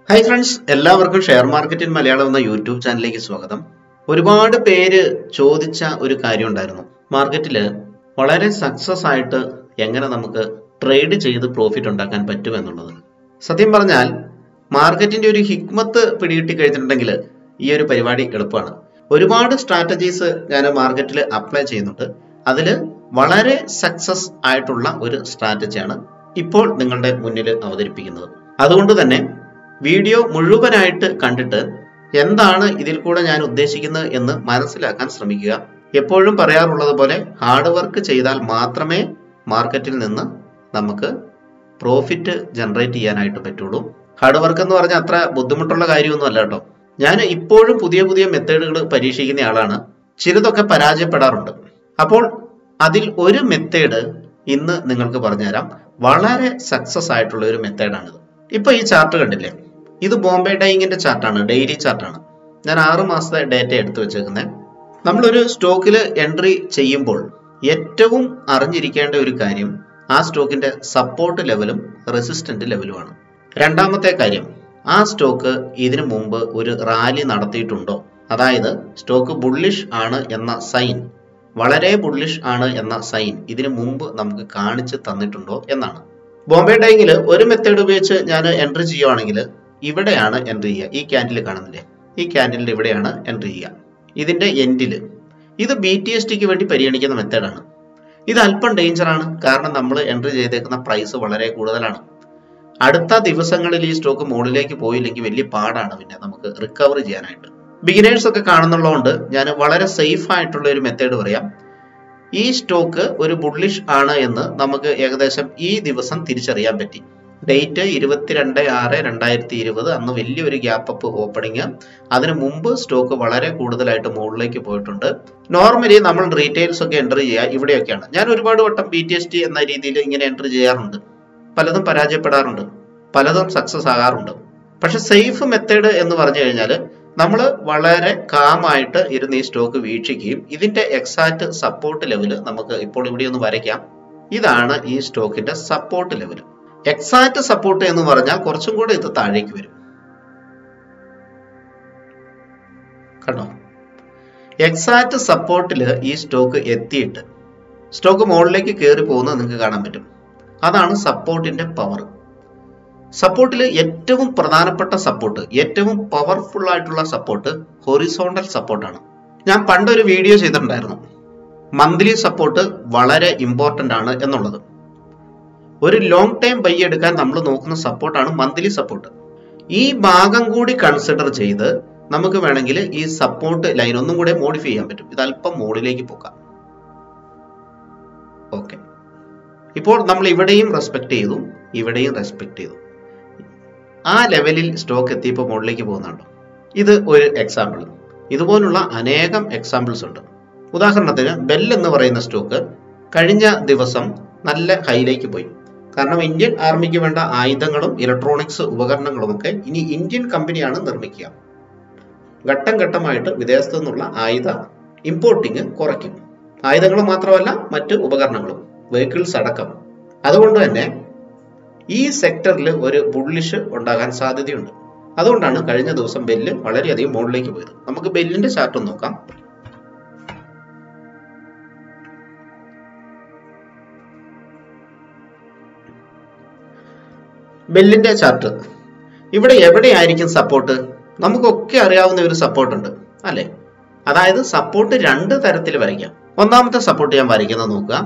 Hi friends എല്ലാവർക്കും share market in Malayalam എന്ന YouTube ചാനലിലേക്ക് സ്വാഗതം ഒരുപാട് പേര് ചോദിച്ച ഒരു കാര്യം ഉണ്ടായിരുന്നു മാർക്കറ്റിൽ വളരെ സക്സസ് ആയിട്ട് എങ്ങനെ നമുക്ക് ട്രേഡ് ചെയ്ത് പ്രോഫിറ്റ് ഉണ്ടാക്കാൻ പറ്റുമെന്നുള്ളത് സത്യം പറഞ്ഞാൽ മാർക്കറ്റിന്റെ ഒരു ഹിക്മത്ത് പിടികിട്ടി കഴിഞ്ഞിട്ടുണ്ടെങ്കിൽ ഈ ഒരു പരിപാടി എളുപ്പമാണ് ഒരുപാട് സ്ട്രാറ്റജീസ് ഞാൻ മാർക്കറ്റിൽ അപ്ലൈ ചെയ്യുന്നുണ്ട് അതിൽ വളരെ സക്സസ് ആയിട്ടുള്ള ഒരു സ്ട്രാറ്റജിയാണ് ഇപ്പോൾ നിങ്ങളുടെ മുന്നിൽ അവതരിപ്പിക്കുന്നത് അതുകൊണ്ട് തന്നെ വീഡിയോ മുഴുവനായിട്ട് കണ്ടിട്ട് എന്താണ് ഇതിൽ കൂടെ ഞാൻ ഉദ്ദേശിക്കുന്നത് എന്ന് മനസ്സിലാക്കാൻ ശ്രമിക്കുക എപ്പോഴും പറയാറുള്ളത് പോലെ ഹാർഡ് വർക്ക് ചെയ്താൽ മാത്രമേ മാർക്കറ്റിൽ നിന്ന് നമുക്ക് പ്രോഫിറ്റ് ജനറേറ്റ് ചെയ്യാനായിട്ട് പറ്റുള്ളൂ ഹാർഡ് വർക്ക് എന്ന് പറഞ്ഞാൽ അത്ര ബുദ്ധിമുട്ടുള്ള കാര്യമൊന്നും അല്ല കേട്ടോ ഞാൻ ഇപ്പോഴും പുതിയ പുതിയ മെത്തേഡുകൾ പരീക്ഷിക്കുന്ന ആളാണ് ചിലതൊക്കെ പരാജയപ്പെടാറുണ്ട് അപ്പോൾ അതിൽ ഒരു മെത്തേഡ് ഇന്ന് നിങ്ങൾക്ക് പറഞ്ഞുതരാം വളരെ സക്സസ് ആയിട്ടുള്ള ഒരു മെത്തേഡാണിത് ഇപ്പൊ ഈ ചാർട്ട് കണ്ടില്ലേ ഇത് ബോംബെ ഡൈങ്ങിന്റെ ചാർട്ടാണ് ഡെയിലി ചാർട്ടാണ് ഞാൻ ആറ് മാസത്തെ ഡേറ്റ എടുത്തു വെച്ചേക്കുന്നത് നമ്മളൊരു സ്റ്റോക്കിൽ എൻട്രി ചെയ്യുമ്പോൾ ഏറ്റവും അറിഞ്ഞിരിക്കേണ്ട ഒരു കാര്യം ആ സ്റ്റോക്കിന്റെ സപ്പോർട്ട് ലെവലും റെസിസ്റ്റന്റ് ലെവലുമാണ് രണ്ടാമത്തെ കാര്യം ആ സ്റ്റോക്ക് ഇതിനു മുമ്പ് ഒരു റാലി നടത്തിയിട്ടുണ്ടോ അതായത് സ്റ്റോക്ക് ബുള്ളിഷ് ആണ് എന്ന സൈൻ വളരെ ബുള്ളിഷ് ആണ് എന്ന സൈൻ ഇതിനു മുമ്പ് നമുക്ക് കാണിച്ചു തന്നിട്ടുണ്ടോ എന്നാണ് ബോംബെ ഡൈങ്ങിൽ ഒരു മെത്തേഡ് ഉപയോഗിച്ച് ഞാൻ എൻട്രി ചെയ്യുവാണെങ്കിൽ ഇവിടെയാണ് എൻട്രി ചെയ്യുക ഈ ക്യാൻഡിൽ കാണുന്നില്ലേ ഈ ക്യാൻഡിലിന്റെ ഇവിടെയാണ് എൻട്രി ചെയ്യുക ഇതിന്റെ എൻഡിൽ ഇത് ബി ടി എസ് ടിക്ക് വേണ്ടി പരിഗണിക്കുന്ന മെത്തേഡാണ് ഇത് അല്പം ഡേഞ്ചർ ആണ് കാരണം നമ്മൾ എൻട്രി ചെയ്തേക്കുന്ന പ്രൈസ് വളരെ കൂടുതലാണ് അടുത്ത ദിവസങ്ങളിൽ ഈ സ്റ്റോക്ക് മുകളിലേക്ക് പോയില്ലെങ്കിൽ വലിയ പാടാണ് പിന്നെ നമുക്ക് റിക്കവർ ചെയ്യാനായിട്ട് ബിഗിനേഴ്സ് ഒക്കെ കാണുന്നുള്ളതുകൊണ്ട് ഞാൻ വളരെ സേഫ് ആയിട്ടുള്ള ഒരു മെത്തേഡ് പറയാം ഈ സ്റ്റോക്ക് ഒരു ബുള്ളിഷ് ആണ് എന്ന് നമുക്ക് ഏകദേശം ഈ ദിവസം തിരിച്ചറിയാൻ പറ്റി ഡേറ്റ് ഇരുപത്തിരണ്ട് ആറ് രണ്ടായിരത്തി ഇരുപത് അന്ന് വലിയൊരു ഗ്യാപ്പ് അപ്പ് ഓപ്പണിങ് അതിനു മുമ്പ് സ്റ്റോക്ക് വളരെ കൂടുതലായിട്ട് മുകളിലേക്ക് പോയിട്ടുണ്ട് നോർമലി നമ്മൾ റീറ്റെയിൽസ് ഒക്കെ എൻട്രി ചെയ്യുക ഇവിടെയൊക്കെയാണ് ഞാൻ ഒരുപാട് വട്ടം ബി ടി എസ് ടി എന്ന രീതിയിൽ ഇങ്ങനെ എൻട്രി ചെയ്യാറുണ്ട് പലതും പരാജയപ്പെടാറുണ്ട് പലതും സക്സസ് ആകാറുണ്ട് പക്ഷെ സേഫ് മെത്തേഡ് എന്ന് പറഞ്ഞു കഴിഞ്ഞാൽ നമ്മൾ വളരെ കാമായിട്ട് ഇരുന്ന് ഈ സ്റ്റോക്ക് വീക്ഷിക്കുകയും ഇതിന്റെ എക്സാക്ട് സപ്പോർട്ട് ലെവൽ നമുക്ക് ഇപ്പോൾ ഇവിടെ ഒന്ന് വരയ്ക്കാം ഇതാണ് ഈ സ്റ്റോക്കിന്റെ സപ്പോർട്ട് ലെവൽ എക്സാക്ട് സപ്പോർട്ട് എന്ന് പറഞ്ഞാൽ കുറച്ചും കൂടെ ഇത് താഴേക്ക് വരും കണ്ടോ എക്സാക്ട് സപ്പോർട്ടിൽ ഈ സ്റ്റോക്ക് എത്തിയിട്ട് സ്റ്റോക്ക് മുകളിലേക്ക് കയറി പോകുന്നത് നിങ്ങൾക്ക് കാണാൻ പറ്റും അതാണ് സപ്പോർട്ടിന്റെ പവർ സപ്പോർട്ടിൽ ഏറ്റവും പ്രധാനപ്പെട്ട സപ്പോർട്ട് ഏറ്റവും പവർഫുൾ ആയിട്ടുള്ള സപ്പോർട്ട് ഹൊറിസോണ്ടൽ സപ്പോർട്ടാണ് ഞാൻ പണ്ടൊരു വീഡിയോ ചെയ്തിട്ടുണ്ടായിരുന്നു മന്ത്ലി സപ്പോർട്ട് വളരെ ഇമ്പോർട്ടന്റ് ആണ് എന്നുള്ളത് ഒരു ലോങ് ടൈം ബൈ എടുക്കാൻ നമ്മൾ നോക്കുന്ന സപ്പോർട്ടാണ് മന്ത്ലി സപ്പോർട്ട് ഈ ഭാഗം കൂടി കൺസിഡർ ചെയ്ത് നമുക്ക് വേണമെങ്കിൽ ഈ സപ്പോർട്ട് ലൈൻ ഒന്നും കൂടെ മോഡിഫൈ ചെയ്യാൻ പറ്റും ഇത് അല്പം മുകളിലേക്ക് പോകാം ഓക്കെ ഇപ്പോൾ നമ്മൾ ഇവിടെയും റെസ്പെക്ട് ചെയ്തു ഇവിടെയും റെസ്പെക്ട് ചെയ്തു ആ ലെവലിൽ സ്റ്റോക്ക് എത്തിയപ്പോൾ മുകളിലേക്ക് പോകുന്നുണ്ടോ ഇത് ഒരു എക്സാമ്പിൾ ഇതുപോലുള്ള അനേകം എക്സാമ്പിൾസ് ഉണ്ട് ഉദാഹരണത്തിന് ബെൽ എന്ന് പറയുന്ന സ്റ്റോക്ക് കഴിഞ്ഞ ദിവസം നല്ല ഹൈയിലേക്ക് പോയി കാരണം ഇന്ത്യൻ ആർമിക്ക് വേണ്ട ആയുധങ്ങളും ഇലക്ട്രോണിക്സ് ഉപകരണങ്ങളും ഒക്കെ ഇനി ഇന്ത്യൻ കമ്പനിയാണ് നിർമ്മിക്കുക ഘട്ടം ഘട്ടമായിട്ട് വിദേശത്തു നിന്നുള്ള ആയുധ ഇമ്പോർട്ടിങ് കുറയ്ക്കും ആയുധങ്ങൾ മാത്രമല്ല മറ്റ് ഉപകരണങ്ങളും വെഹിക്കിൾസ് അടക്കം അതുകൊണ്ട് തന്നെ ഈ സെക്ടറിൽ ഒരു ബുള്ളിഷ് ഉണ്ടാകാൻ സാധ്യതയുണ്ട് അതുകൊണ്ടാണ് കഴിഞ്ഞ ദിവസം ബെല്ല് വളരെയധികം മുകളിലേക്ക് പോയത് നമുക്ക് ബെല്ലിന്റെ ചാർട്ട് നോക്കാം ബെല്ലിന്റെ ചാർട്ട് ഇവിടെ എവിടെയായിരിക്കും സപ്പോർട്ട് നമുക്കൊക്കെ അറിയാവുന്ന ഒരു സപ്പോർട്ട് ഉണ്ട് അല്ലെ അതായത് സപ്പോർട്ട് രണ്ട് തരത്തിൽ വരയ്ക്കാം ഒന്നാമത്തെ സപ്പോർട്ട് ഞാൻ വരയ്ക്കുന്നത് നോക്കുക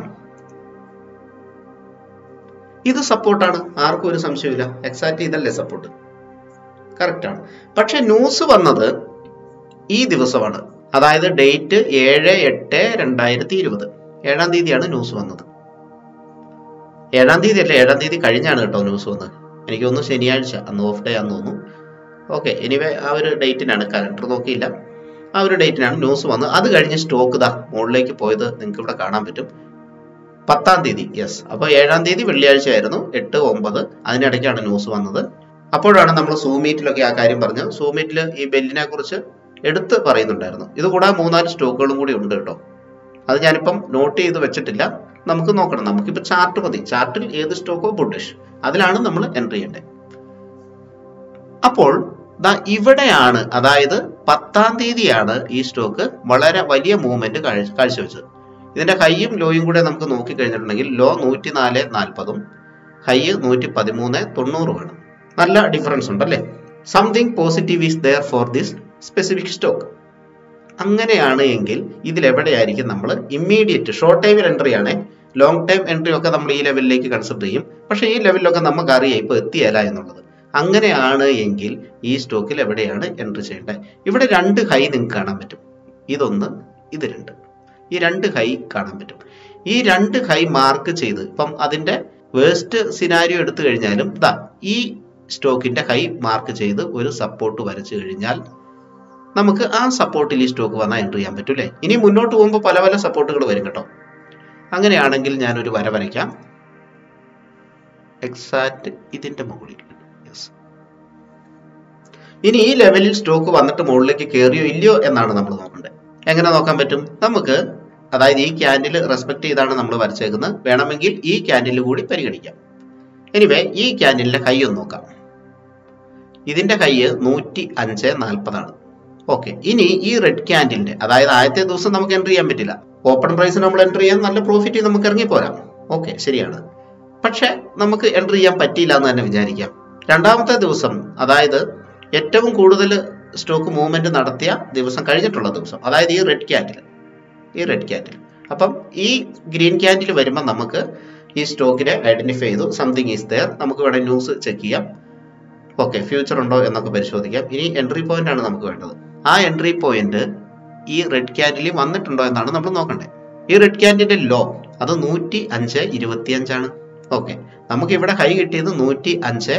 ഇത് സപ്പോർട്ടാണ് ആർക്കും ഒരു സംശയമില്ല എക്സാക്ട് ഇതല്ലേ സപ്പോർട്ട് കറക്റ്റ് ആണ് പക്ഷെ ന്യൂസ് വന്നത് ഈ ദിവസമാണ് അതായത് ഡേറ്റ് ഏഴ് എട്ട് രണ്ടായിരത്തി ഇരുപത് ഏഴാം തീയതിയാണ് ന്യൂസ് വന്നത് ഏഴാം തീയതി അല്ലേ ഏഴാം തീയതി കഴിഞ്ഞാണ് കേട്ടോ ന്യൂസ് വന്നത് എനിക്ക് തോന്നുന്നു ശനിയാഴ്ച അന്ന് ഓഫ് ഡേ ആണെന്ന് തോന്നുന്നു ഓക്കെ എനിവേ ആ ഒരു ഡേറ്റിനാണ് കലണ്ടർ നോക്കിയില്ല ആ ഒരു ഡേറ്റിനാണ് ന്യൂസ് വന്നത് അത് കഴിഞ്ഞ് സ്റ്റോക്ക് ഇതാ മുകളിലേക്ക് പോയത് നിങ്ങൾക്ക് ഇവിടെ കാണാൻ പറ്റും പത്താം തീയതി യെസ് അപ്പോൾ ഏഴാം തീയതി വെള്ളിയാഴ്ച ആയിരുന്നു എട്ട് ഒമ്പത് അതിനിടയ്ക്കാണ് ന്യൂസ് വന്നത് അപ്പോഴാണ് നമ്മൾ സൂമീറ്റിലൊക്കെ ആ കാര്യം പറഞ്ഞത് സൂമീറ്റിൽ ഈ ബെല്ലിനെ കുറിച്ച് എടുത്ത് പറയുന്നുണ്ടായിരുന്നു ഇത് കൂടാതെ മൂന്നാല് സ്റ്റോക്കുകളും കൂടി ഉണ്ട് കേട്ടോ അത് ഞാനിപ്പം നോട്ട് ചെയ്ത് വെച്ചിട്ടില്ല നമുക്ക് നോക്കണം നമുക്കിപ്പോൾ ചാർട്ട് മതി ചാർട്ടിൽ ഏത് സ്റ്റോക്കോ ബുഡിഷ് അതിലാണ് നമ്മൾ എൻട്രി ചെയ്യേണ്ടത് അപ്പോൾ ദാ ഇവിടെയാണ് അതായത് പത്താം തീയതിയാണ് ഈ സ്റ്റോക്ക് വളരെ വലിയ മൂവ്മെന്റ് കാഴ്ചവെച്ചത് ഇതിന്റെ ഹൈയും ലോയും കൂടെ നമുക്ക് നോക്കി കഴിഞ്ഞിട്ടുണ്ടെങ്കിൽ ലോ നൂറ്റി നാല് നാൽപ്പതും ഹൈ നൂറ്റി പതിമൂന്ന് തൊണ്ണൂറുമാണ് നല്ല ഡിഫറൻസ് ഉണ്ടല്ലേ something positive is there for this specific stock അങ്ങനെയാണ് എങ്കിൽ ഇതിലെവിടെയായിരിക്കും നമ്മൾ ഇമ്മീഡിയറ്റ് ഷോർട്ട് ടൈമിൽ എൻട്രി ആണ് ലോങ് ടൈം എൻട്രി ഒക്കെ നമ്മൾ ഈ ലെവലിലേക്ക് കൺസിഡർ ചെയ്യും പക്ഷേ ഈ ലെവലിലൊക്കെ നമുക്ക് അറിയാം ഇപ്പോൾ എത്തിയല്ല എന്നുള്ളത് അങ്ങനെയാണ് എങ്കിൽ ഈ സ്റ്റോക്കിൽ എവിടെയാണ് എൻട്രി ചെയ്യേണ്ടത് ഇവിടെ രണ്ട് ഹൈ നിങ്ങൾക്ക് കാണാൻ പറ്റും ഇതൊന്ന് ഇത് രണ്ട് ഈ രണ്ട് ഹൈ കാണാൻ പറ്റും ഈ രണ്ട് ഹൈ മാർക്ക് ചെയ്ത് ഇപ്പം അതിന്റെ വേസ്റ്റ് സിനാരിയോ എടുത്തു കഴിഞ്ഞാലും ഇതാ ഈ സ്റ്റോക്കിന്റെ ഹൈ മാർക്ക് ചെയ്ത് ഒരു സപ്പോർട്ട് വരച്ചു കഴിഞ്ഞാൽ നമുക്ക് ആ സപ്പോർട്ടിൽ ഈ സ്റ്റോക്ക് വന്നാൽ എൻട്രി ചെയ്യാൻ പറ്റും അല്ലേ ഇനി മുന്നോട്ട് പോകുമ്പോൾ പല പല സപ്പോർട്ടുകൾ വരും കേട്ടോ അങ്ങനെയാണെങ്കിൽ ഞാൻ ഒരു വര വരയ്ക്കാം എക്സാക്ട് ഇതിന്റെ മുകളിൽ യെസ് ഇനി ഈ ലെവലിൽ സ്റ്റോക്ക് വന്നിട്ട് മുകളിലേക്ക് കയറിയോ ഇല്ലയോ എന്നാണ് നമ്മൾ നോക്കേണ്ടത് എങ്ങനെ നോക്കാൻ പറ്റും നമുക്ക് അതായത് ഈ ക്യാൻഡിൽ റെസ്പെക്ട് ചെയ്താണ് നമ്മൾ വരച്ചേക്കുന്നത് വേണമെങ്കിൽ ഈ ക്യാൻഡിൽ കൂടി പരിഗണിക്കാം എനിവേ ഈ ക്യാൻഡിലിന്റെ കൈ ഒന്ന് നോക്കാം ഇതിന്റെ കൈ നൂറ്റി അഞ്ച് നാൽപ്പതാണ് ഓക്കെ ഇനി ഈ റെഡ് ക്യാൻഡിലിന്റെ അതായത് ആദ്യത്തെ ദിവസം നമുക്ക് എൻട്രി ചെയ്യാൻ പറ്റില്ല ഓപ്പൺ പ്രൈസ് നമ്മൾ എൻട്രി ചെയ്യാൻ നല്ല പ്രോഫിറ്റ് നമുക്ക് ഇറങ്ങി പോരാം ഓക്കെ ശരിയാണ് പക്ഷെ നമുക്ക് എൻട്രി ചെയ്യാൻ പറ്റിയില്ല എന്ന് തന്നെ വിചാരിക്കാം രണ്ടാമത്തെ ദിവസം അതായത് ഏറ്റവും കൂടുതൽ സ്റ്റോക്ക് മൂവ്മെന്റ് നടത്തിയ ദിവസം കഴിഞ്ഞിട്ടുള്ള ദിവസം അതായത് ഈ റെഡ് ക്യാൻഡിൽ ഈ റെഡ് ക്യാൻഡിൽ അപ്പം ഈ ഗ്രീൻ ക്യാൻഡിൽ വരുമ്പോൾ നമുക്ക് ഈ സ്റ്റോക്കിനെ ഐഡന്റിഫൈ ചെയ്തു സംതിങ് ഈസ് ദയർ നമുക്ക് വേണമെങ്കിൽ ന്യൂസ് ചെക്ക് ചെയ്യാം ഓക്കെ ഫ്യൂച്ചർ ഉണ്ടോ എന്നൊക്കെ പരിശോധിക്കാം ഇനി എൻട്രി പോയിന്റ് ആണ് നമുക്ക് വേണ്ടത് ആ എൻട്രി പോയിന്റ് ഈ റെഡ് ക്യാൻഡിൽ വന്നിട്ടുണ്ടോ എന്നാണ് നമ്മൾ നോക്കേണ്ടത് ഈ റെഡ് ക്യാൻഡിന്റെ ലോ അത് നൂറ്റി അഞ്ച് ഇരുപത്തി അഞ്ചാണ് ഓക്കെ നമുക്ക് ഇവിടെ ഹൈ കിട്ടിയത് നൂറ്റി അഞ്ച്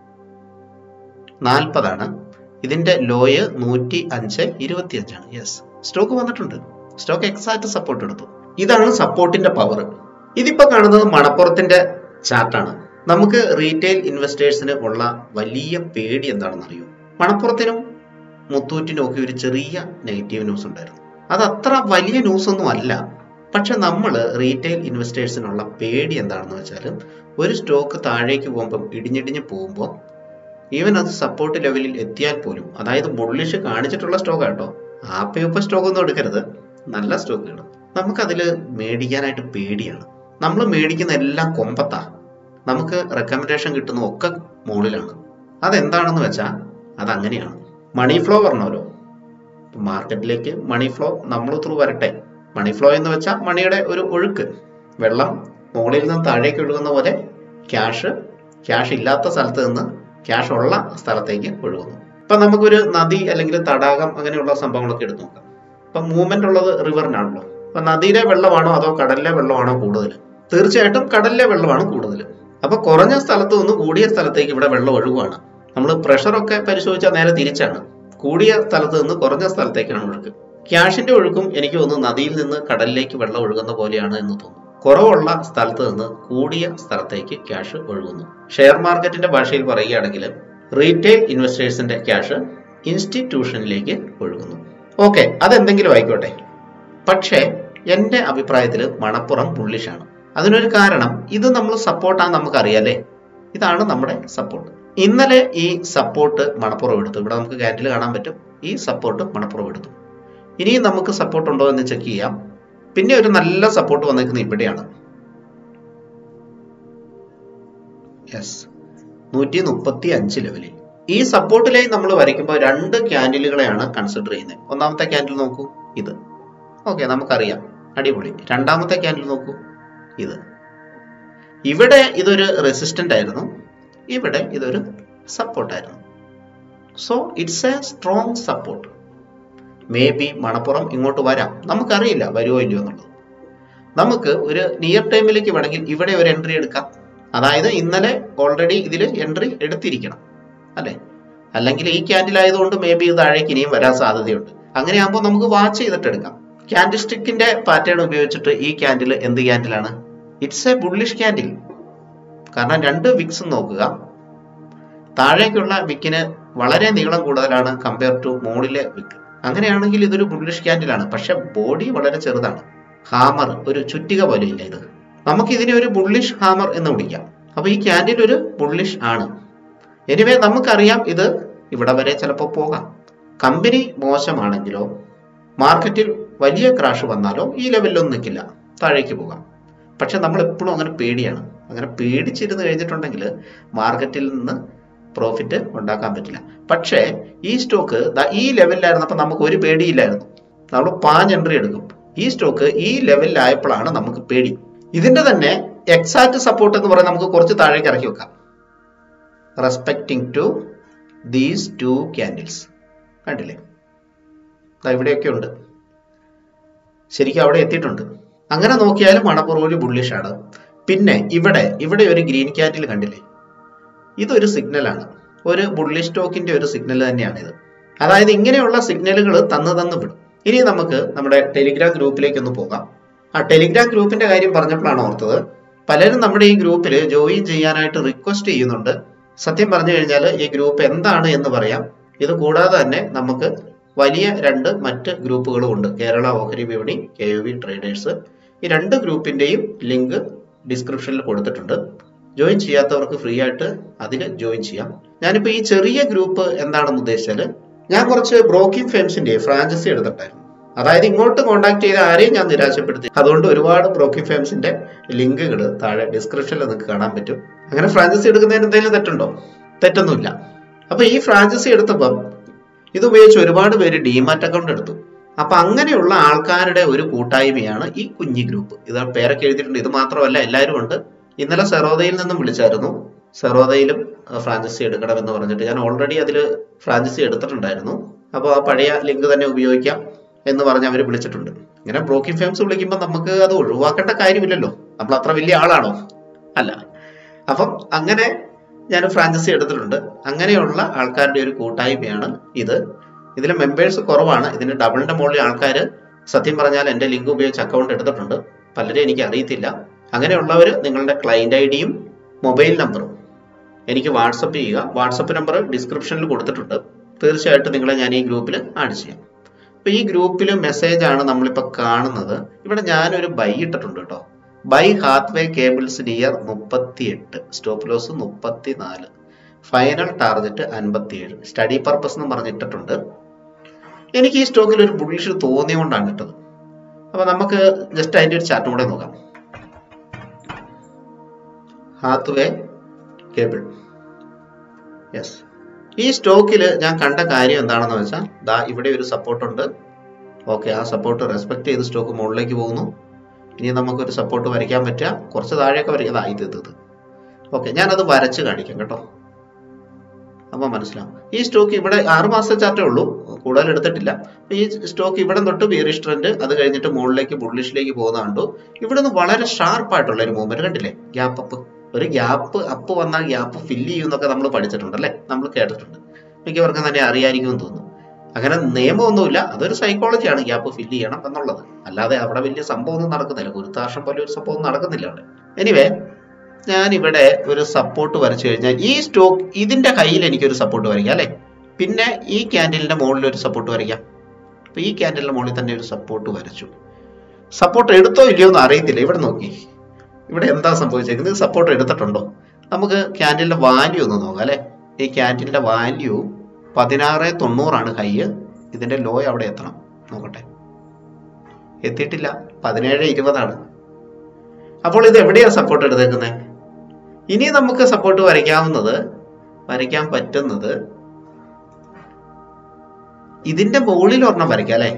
നാൽപ്പതാണ് ഇതിന്റെ ലോയ് നൂറ്റി അഞ്ച് ഇരുപത്തി അഞ്ചാണ് യെസ് സ്റ്റോക്ക് വന്നിട്ടുണ്ട് സ്റ്റോക്ക് എക്സാക്ട് സപ്പോർട്ട് എടുത്തു ഇതാണ് സപ്പോർട്ടിന്റെ പവർ ഇതിപ്പോ കാണുന്നത് മണപ്പുറത്തിന്റെ ചാർട്ടാണ് നമുക്ക് റീറ്റെയിൽ ഇൻവെസ്റ്റേഴ്സിന് ഉള്ള വലിയ പേടി എന്താണെന്ന് അറിയൂ മണപ്പുറത്തിനും മുത്തൂറ്റിനും ഒക്കെ ഒരു ചെറിയ നെഗറ്റീവ് ന്യൂസ് ഉണ്ടായിരുന്നു അത് അത്ര വലിയ ന്യൂസ് ഒന്നും അല്ല പക്ഷെ നമ്മൾ റീറ്റെയിൽ ഇൻവെസ്റ്റേഴ്സിനുള്ള പേടി എന്താണെന്ന് വെച്ചാൽ ഒരു സ്റ്റോക്ക് താഴേക്ക് പോകുമ്പോൾ ഇടിഞ്ഞിടിഞ്ഞ് പോകുമ്പോൾ ഈവൻ അത് സപ്പോർട്ട് ലെവലിൽ എത്തിയാൽ പോലും അതായത് ബുള്ളിഷ് കാണിച്ചിട്ടുള്ള സ്റ്റോക്ക് കേട്ടോ ആപ്പയുപ്പ സ്റ്റോക്ക് ഒന്നും എടുക്കരുത് നല്ല സ്റ്റോക്കുകൾ നമുക്കതിൽ മേടിക്കാനായിട്ട് പേടിയാണ് നമ്മൾ മേടിക്കുന്ന എല്ലാം കൊമ്പത്താ നമുക്ക് റെക്കമെൻഡേഷൻ കിട്ടുന്ന ഒക്കെ മുകളിലാണ് അതെന്താണെന്ന് വെച്ചാൽ അതങ്ങനെയാണ് മണി ഫ്ലോ പറഞ്ഞല്ലോ മാർക്കറ്റിലേക്ക് മണി ഫ്ലോ നമ്മൾ ത്രൂ വരട്ടെ മണി ഫ്ലോ എന്ന് വെച്ചാൽ മണിയുടെ ഒരു ഒഴുക്ക് വെള്ളം മുകളിൽ നിന്ന് താഴേക്ക് ഒഴുകുന്ന പോലെ ക്യാഷ് ക്യാഷ് ഇല്ലാത്ത സ്ഥലത്ത് നിന്ന് ക്യാഷ് ഉള്ള സ്ഥലത്തേക്ക് ഒഴുകുന്നു ഇപ്പൊ നമുക്കൊരു നദി അല്ലെങ്കിൽ തടാകം അങ്ങനെയുള്ള സംഭവങ്ങളൊക്കെ എടുത്തു നോക്കാം ഇപ്പൊ മൂവ്മെന്റ് ഉള്ളത് റിവറിനാണല്ലോ അപ്പൊ നദിയിലെ വെള്ളമാണോ അതോ കടലിലെ വെള്ളമാണോ കൂടുതൽ തീർച്ചയായിട്ടും കടലിലെ വെള്ളമാണ് കൂടുതൽ അപ്പൊ കുറഞ്ഞ സ്ഥലത്ത് നിന്ന് കൂടിയ സ്ഥലത്തേക്ക് ഇവിടെ വെള്ളം ഒഴുകുവാണ് നമ്മൾ പ്രഷറൊക്കെ പരിശോധിച്ചാൽ നേരെ തിരിച്ചാണ് കൂടിയ സ്ഥലത്ത് നിന്ന് കുറഞ്ഞ സ്ഥലത്തേക്കാണ് ഒഴുക്ക് ക്യാഷിന്റെ ഒഴുക്കും എനിക്ക് തോന്നുന്നു നദിയിൽ നിന്ന് കടലിലേക്ക് വെള്ളം ഒഴുകുന്ന പോലെയാണ് എന്ന് തോന്നുന്നു കുറവുള്ള സ്ഥലത്ത് നിന്ന് കൂടിയ സ്ഥലത്തേക്ക് ക്യാഷ് ഒഴുകുന്നു ഷെയർ മാർക്കറ്റിന്റെ ഭാഷയിൽ പറയുകയാണെങ്കിൽ റീറ്റെയിൽ ഇൻവെസ്റ്റേഴ്സിന്റെ ക്യാഷ് ഇൻസ്റ്റിറ്റ്യൂഷനിലേക്ക് ഒഴുകുന്നു ഓക്കെ അതെന്തെങ്കിലും ആയിക്കോട്ടെ പക്ഷേ എൻ്റെ അഭിപ്രായത്തിൽ മണപ്പുറം ബുള്ളിഷാണ് അതിനൊരു കാരണം ഇത് നമ്മൾ സപ്പോർട്ടാണ് നമുക്കറിയാലേ ഇതാണ് നമ്മുടെ സപ്പോർട്ട് ഇന്നലെ ഈ സപ്പോർട്ട് മണപ്പുറം എടുത്തു ഇവിടെ നമുക്ക് ക്യാൻഡിൽ കാണാൻ പറ്റും ഈ സപ്പോർട്ട് മണപ്പുറം എടുത്തു ഇനിയും നമുക്ക് സപ്പോർട്ട് ഉണ്ടോ എന്ന് ചെക്ക് ചെയ്യാം പിന്നെ ഒരു നല്ല സപ്പോർട്ട് വന്നിരിക്കുന്നത് ഇവിടെയാണ് യെസ് നൂറ്റി മുപ്പത്തി അഞ്ച് ലെവലിൽ ഈ സപ്പോർട്ട് ലൈൻ നമ്മൾ വരയ്ക്കുമ്പോൾ രണ്ട് ക്യാൻഡിലുകളെയാണ് കൺസിഡർ ചെയ്യുന്നത് ഒന്നാമത്തെ ക്യാൻഡിൽ നോക്കൂ ഇത് ഓക്കെ നമുക്കറിയാം അടിപൊളി രണ്ടാമത്തെ ക്യാൻഡിൽ നോക്കൂ ഇത് ഇവിടെ ഇതൊരു റെസിസ്റ്റന്റ് ആയിരുന്നു ഇവിടെ ഇതൊരു സപ്പോർട്ടായിരുന്നു so it's a strong support maybe Manappuram ഇങ്ങോട്ട് വരാം നമുക്കറിയില്ല വരുമോ ഇല്ലയോ എന്നുള്ളത് നമുക്ക് ഒരു നിയർ ടൈമിലേക്ക് വേണമെങ്കിൽ ഇവിടെ ഒരു എൻട്രി എടുക്കാം അതായത് ഇന്നലെ ഓൾറെഡി ഇതിൽ എൻട്രി എടുത്തിരിക്കണം അല്ലെ അല്ലെങ്കിൽ ഈ ക്യാൻഡിൽ ആയതുകൊണ്ട് മേ ബി താഴേക്ക് ഇനിയും വരാൻ സാധ്യതയുണ്ട് അങ്ങനെയാകുമ്പോൾ നമുക്ക് വാച്ച് ചെയ്തിട്ട് എടുക്കാം ക്യാൻഡിൽ സ്റ്റിക്കിന്റെ പാറ്റേൺ ഉപയോഗിച്ചിട്ട് ഈ ക്യാൻഡിൽ എന്ത് ക്യാൻഡിലാണ് ഇറ്റ്സ് എ ബുള്ളിഷ് ക്യാൻഡിൽ കാരണം രണ്ട് വിക്സും നോക്കുക താഴേക്കുള്ള വിക്കിന് വളരെ നീളം കൂടുതലാണ് കമ്പയർ ടു മുകളിലെ വിക്ക് അങ്ങനെയാണെങ്കിൽ ഇതൊരു ബുള്ളിഷ് ക്യാൻഡിലാണ് പക്ഷെ ബോഡി വളരെ ചെറുതാണ് ഹാമർ ഒരു ചുറ്റിക പോലെ ഇല്ല ഇത് നമുക്ക് ഇതിനെ ഒരു ബുള്ളിഷ് ഹാമർ എന്ന് വിളിക്കാം അപ്പൊ ഈ ക്യാൻഡിൽ ഒരു ബുള്ളിഷ് ആണ് എനിവേ നമുക്കറിയാം ഇത് ഇവിടെ വരെ ചിലപ്പോൾ പോകാം കമ്പനി മോശമാണെങ്കിലോ മാർക്കറ്റിൽ വലിയ ക്രാഷ് വന്നാലോ ഈ ലെവലിലൊന്നും നിൽക്കില്ല താഴേക്ക് പോകാം പക്ഷെ നമ്മൾ എപ്പോഴും അങ്ങനെ പേടിയാണ് അങ്ങനെ പേടിച്ചിരുന്ന് കഴിഞ്ഞിട്ടുണ്ടെങ്കിൽ മാർക്കറ്റിൽ നിന്ന് പ്രോഫിറ്റ് ഉണ്ടാക്കാൻ പറ്റില്ല പക്ഷേ ഈ സ്റ്റോക്ക് ഈ ലെവലിലായിരുന്നപ്പോൾ നമുക്ക് ഒരു പേടിയില്ലായിരുന്നു നമ്മൾ പാഞ്ച് എൻട്രി എടുക്കും ഈ സ്റ്റോക്ക് ഈ ലെവലിലായപ്പോഴാണ് നമുക്ക് പേടി ഇതിന്റെ തന്നെ എക്സാക്ട് സപ്പോർട്ട് എന്ന് പറയുന്നത് നമുക്ക് കുറച്ച് താഴേക്ക് ഇറക്കി വെക്കാം respecting to these two candles കണ്ടില്ലേ ഇവിടെയൊക്കെ ഉണ്ട് ശരിക്കും അവിടെ എത്തിയിട്ടുണ്ട് അങ്ങനെ നോക്കിയാലും മണപ്പുറൂലി ബുള്ളിഷാണ് പിന്നെ ഇവിടെ ഇവിടെ ഒരു ഗ്രീൻ ക്യാൻഡിൽ കണ്ടില്ലേ ഇതൊരു സിഗ്നലാണ് ഒരു ബുള്ളി സ്റ്റോക്കിന്റെ ഒരു സിഗ്നൽ തന്നെയാണ് ഇത് അതായത് ഇങ്ങനെയുള്ള സിഗ്നലുകൾ തന്ന് തന്ന് വിടും ഇനി നമുക്ക് നമ്മുടെ ടെലിഗ്രാം ഗ്രൂപ്പിലേക്ക് ഒന്ന് പോകാം ആ ടെലിഗ്രാം ഗ്രൂപ്പിന്റെ കാര്യം പറഞ്ഞപ്പോഴാണ് ഓർത്തത് പലരും നമ്മുടെ ഈ ഗ്രൂപ്പിൽ ജോയിൻ ചെയ്യാനായിട്ട് റിക്വസ്റ്റ് ചെയ്യുന്നുണ്ട് സത്യം പറഞ്ഞു കഴിഞ്ഞാൽ ഈ ഗ്രൂപ്പ് എന്താണ് എന്ന് പറയാം ഇത് കൂടാതെ തന്നെ നമുക്ക് വലിയ രണ്ട് മറ്റ് ഗ്രൂപ്പുകളും ഉണ്ട് കേരള ഓഹരി വിപണി കെ യു വി ട്രേഡേഴ്സ് ഈ രണ്ട് ഗ്രൂപ്പിന്റെയും ലിങ്ക് ഡിസ്ക്രിപ്ഷനിൽ കൊടുത്തിട്ടുണ്ട് ജോയിൻ ചെയ്യാത്തവർക്ക് ഫ്രീ ആയിട്ട് അതിൽ ജോയിൻ ചെയ്യാം ഞാനിപ്പോൾ ഈ ചെറിയ ഗ്രൂപ്പ് എന്താണെന്ന് ഉദ്ദേശിച്ചാൽ ഞാൻ കുറച്ച് ബ്രോക്കിംഗ് ഫേംസിന്റെ ഫ്രാഞ്ചൈസി എടുത്തിട്ടായിരുന്നു അതായത് ഇങ്ങോട്ട് കോൺടാക്ട് ചെയ്ത ആരെയും ഞാൻ നിരാശപ്പെടുത്തി അതുകൊണ്ട് ഒരുപാട് ബ്രോക്കിംഗ് ഫേംസിന്റെ ലിങ്കുകൾ താഴെ ഡിസ്ക്രിപ്ഷനിൽ നിങ്ങൾക്ക് കാണാൻ പറ്റും അങ്ങനെ ഫ്രാഞ്ചൈസി എടുക്കുന്നതിന് എന്തെങ്കിലും തെറ്റുണ്ടോ തെറ്റൊന്നുമില്ല അപ്പൊ ഈ ഫ്രാഞ്ചൈസി എടുത്തപ്പം ഇത് ഉപയോഗിച്ച് ഒരുപാട് പേര് ഡിമാറ്റ് അക്കൗണ്ട് എടുത്തു അപ്പൊ അങ്ങനെയുള്ള ആൾക്കാരുടെ ഒരു കൂട്ടായ്മയാണ് ഈ കുഞ്ഞി ഗ്രൂപ്പ് ഇത് പേരൊക്കെ എഴുതിയിട്ടുണ്ട് ഇത് മാത്രമല്ല എല്ലാവരും ഉണ്ട് ഇന്നലെ സെറോദയിൽ നിന്നും വിളിച്ചായിരുന്നു സെറോദയിലും ഫ്രാഞ്ചൈസി എടുക്കണമെന്ന് പറഞ്ഞിട്ട് ഞാൻ ഓൾറെഡി അതിൽ ഫ്രാഞ്ചൈസി എടുത്തിട്ടുണ്ടായിരുന്നു അപ്പോൾ ആ പഴയ ലിങ്ക് തന്നെ ഉപയോഗിക്കാം എന്ന് പറഞ്ഞ് അവർ വിളിച്ചിട്ടുണ്ട് ഇങ്ങനെ ബ്രോക്കിംഗ് ഫേംസ് വിളിക്കുമ്പോൾ നമുക്ക് അത് ഒഴിവാക്കേണ്ട കാര്യമില്ലല്ലോ നമ്മൾ അത്ര വലിയ ആളാണോ അല്ല അപ്പം അങ്ങനെ ഞാൻ ഫ്രാഞ്ചൈസി എടുത്തിട്ടുണ്ട് അങ്ങനെയുള്ള ആൾക്കാരുടെ ഒരു കൂട്ടായ്മയാണ് ഇത് ഇതിൽ മെമ്പേഴ്സ് കുറവാണ് ഇതിന് ഡബിളിന്റെ മുകളിൽ ആൾക്കാർ സത്യം പറഞ്ഞാൽ എൻ്റെ ലിങ്ക് ഉപയോഗിച്ച് അക്കൗണ്ട് എടുത്തിട്ടുണ്ട് പലരും എനിക്ക് അറിയത്തില്ല അങ്ങനെയുള്ളവർ നിങ്ങളുടെ ക്ലയന്റ് ഐ ഡിയും മൊബൈൽ നമ്പറും എനിക്ക് വാട്സപ്പ് ചെയ്യുക വാട്സപ്പ് നമ്പർ ഡിസ്ക്രിപ്ഷനിൽ കൊടുത്തിട്ടുണ്ട് തീർച്ചയായിട്ടും നിങ്ങളെ ഞാൻ ഈ ഗ്രൂപ്പിൽ ആഡ് ചെയ്യാം അപ്പൊ ഈ ഗ്രൂപ്പിൽ മെസ്സേജ് ആണ് നമ്മളിപ്പോൾ കാണുന്നത് ഇവിടെ ഞാനൊരു ബൈ ഇട്ടിട്ടുണ്ട് കേട്ടോ ബൈ ഹാത്വേ കേബിൾസ് നിയർ മുപ്പത്തിയെട്ട് സ്റ്റോപ്പ് ലോസ് മുപ്പത്തിനാല് ഫൈനൽ ടാർഗറ്റ് അൻപത്തിയേഴ് സ്റ്റഡി പർപ്പസ് എന്ന് പറഞ്ഞിട്ടിട്ടുണ്ട് എനിക്ക് ഈ സ്റ്റോക്കിൽ ഒരു ബുള്ളിഷ് തോന്നിയുകൊണ്ടാണ് ഇട്ടത് അപ്പൊ നമുക്ക് ജസ്റ്റ് അതിന്റെ ഒരു ചാർട്ടും കൂടെ നോക്കാം ഹാത്വേ കേബിൾ യെസ് ഈ സ്റ്റോക്കിൽ ഞാൻ കണ്ട കാര്യം എന്താണെന്ന് വെച്ചാൽ ദാ ഇവിടെ ഒരു സപ്പോർട്ട് ഉണ്ട് ഓക്കെ ആ സപ്പോർട്ട് റെസ്പെക്ട് ചെയ്ത് സ്റ്റോക്ക് മുകളിലേക്ക് പോകുന്നു ഇനി നമുക്കൊരു സപ്പോർട്ട് വരയ്ക്കാൻ പറ്റുക കുറച്ച് താഴെയൊക്കെ വരയ്ക്കുക ദാ ഇത് ഇത് ഇത് ഓക്കെ ഞാനത് വരച്ച് കാണിക്കാം കേട്ടോ അപ്പോൾ മനസ്സിലാവും ഈ സ്റ്റോക്ക് ഇവിടെ ആറ് മാസത്തെ ചാർട്ടേ ഉള്ളൂ കൂടുതൽ എടുത്തിട്ടില്ല ഈ സ്റ്റോക്ക് ഇവിടെ തൊട്ട് ബിയറിഷ് ട്രെൻഡ് അത് കഴിഞ്ഞിട്ട് മുകളിലേക്ക് ബുള്ളിഷിലേക്ക് പോകുന്ന കണ്ടു ഇവിടെ നിന്ന് വളരെ ഷാർപ്പായിട്ടുള്ള ഒരു മൂവ്മെന്റ് കണ്ടില്ലേ ഗ്യാപ്പ് അപ്പ് ഒരു ഗ്യാപ്പ് അപ്പ് വന്നാൽ ഗ്യാപ്പ് ഫില്ല് ചെയ്യുമെന്നൊക്കെ നമ്മൾ പഠിച്ചിട്ടുണ്ട് അല്ലേ നമ്മൾ കേട്ടിട്ടുണ്ട് മിക്കവർക്കും തന്നെ അറിയായിരിക്കുമെന്ന് തോന്നുന്നു അങ്ങനെ നിയമമൊന്നുമില്ല അതൊരു സൈക്കോളജിയാണ് ഗ്യാപ്പ് ഫില്ല് ചെയ്യണം എന്നുള്ളത് അല്ലാതെ അവിടെ വലിയ സംഭവമൊന്നും നടക്കുന്നില്ല ഗുരുത്താർഷം പോലെ ഒരു സംഭവം നടക്കുന്നില്ല അവിടെ എനിവേ ഞാൻ ഇവിടെ ഒരു സപ്പോർട്ട് വരച്ചു കഴിഞ്ഞാൽ ഈ സ്റ്റോക്ക് ഇതിന്റെ കയ്യിൽ എനിക്കൊരു സപ്പോർട്ട് വരയ്ക്കാം അല്ലെ പിന്നെ ഈ ക്യാൻഡിലിന്റെ മുകളിൽ ഒരു സപ്പോർട്ട് വരയ്ക്കാം അപ്പൊ ഈ ക്യാൻഡിലിന്റെ മുകളിൽ തന്നെ ഒരു സപ്പോർട്ട് വരച്ചു സപ്പോർട്ട് എടുത്തോ ഇല്ലയോ എന്ന് അറിയത്തില്ല ഇവിടെ നോക്കി ഇവിടെ എന്താ സംഭവിച്ചേക്കുന്നത് സപ്പോർട്ട് എടുത്തിട്ടുണ്ടോ നമുക്ക് ക്യാൻഡിലിന്റെ വാല്യൂ ഒന്ന് നോക്കാം അല്ലെ ഈ ക്യാൻഡിലിന്റെ വാല്യൂ പതിനാറ് തൊണ്ണൂറാണ് ഹൈ ഇതിന്റെ ലോ അവിടെ എത്തണം നോക്കട്ടെ എത്തിയിട്ടില്ല പതിനേഴ് ഇരുപതാണ് അപ്പോൾ ഇത് എവിടെയാണ് സപ്പോർട്ട് എടുത്തേക്കുന്നത് ഇനി നമുക്ക് സപ്പോർട്ട് വരയ്ക്കാവുന്നത് വരയ്ക്കാൻ പറ്റുന്നത് ഇതിന്റെ മുകളിൽ ഒരെണ്ണം വരയ്ക്കാം അല്ലെ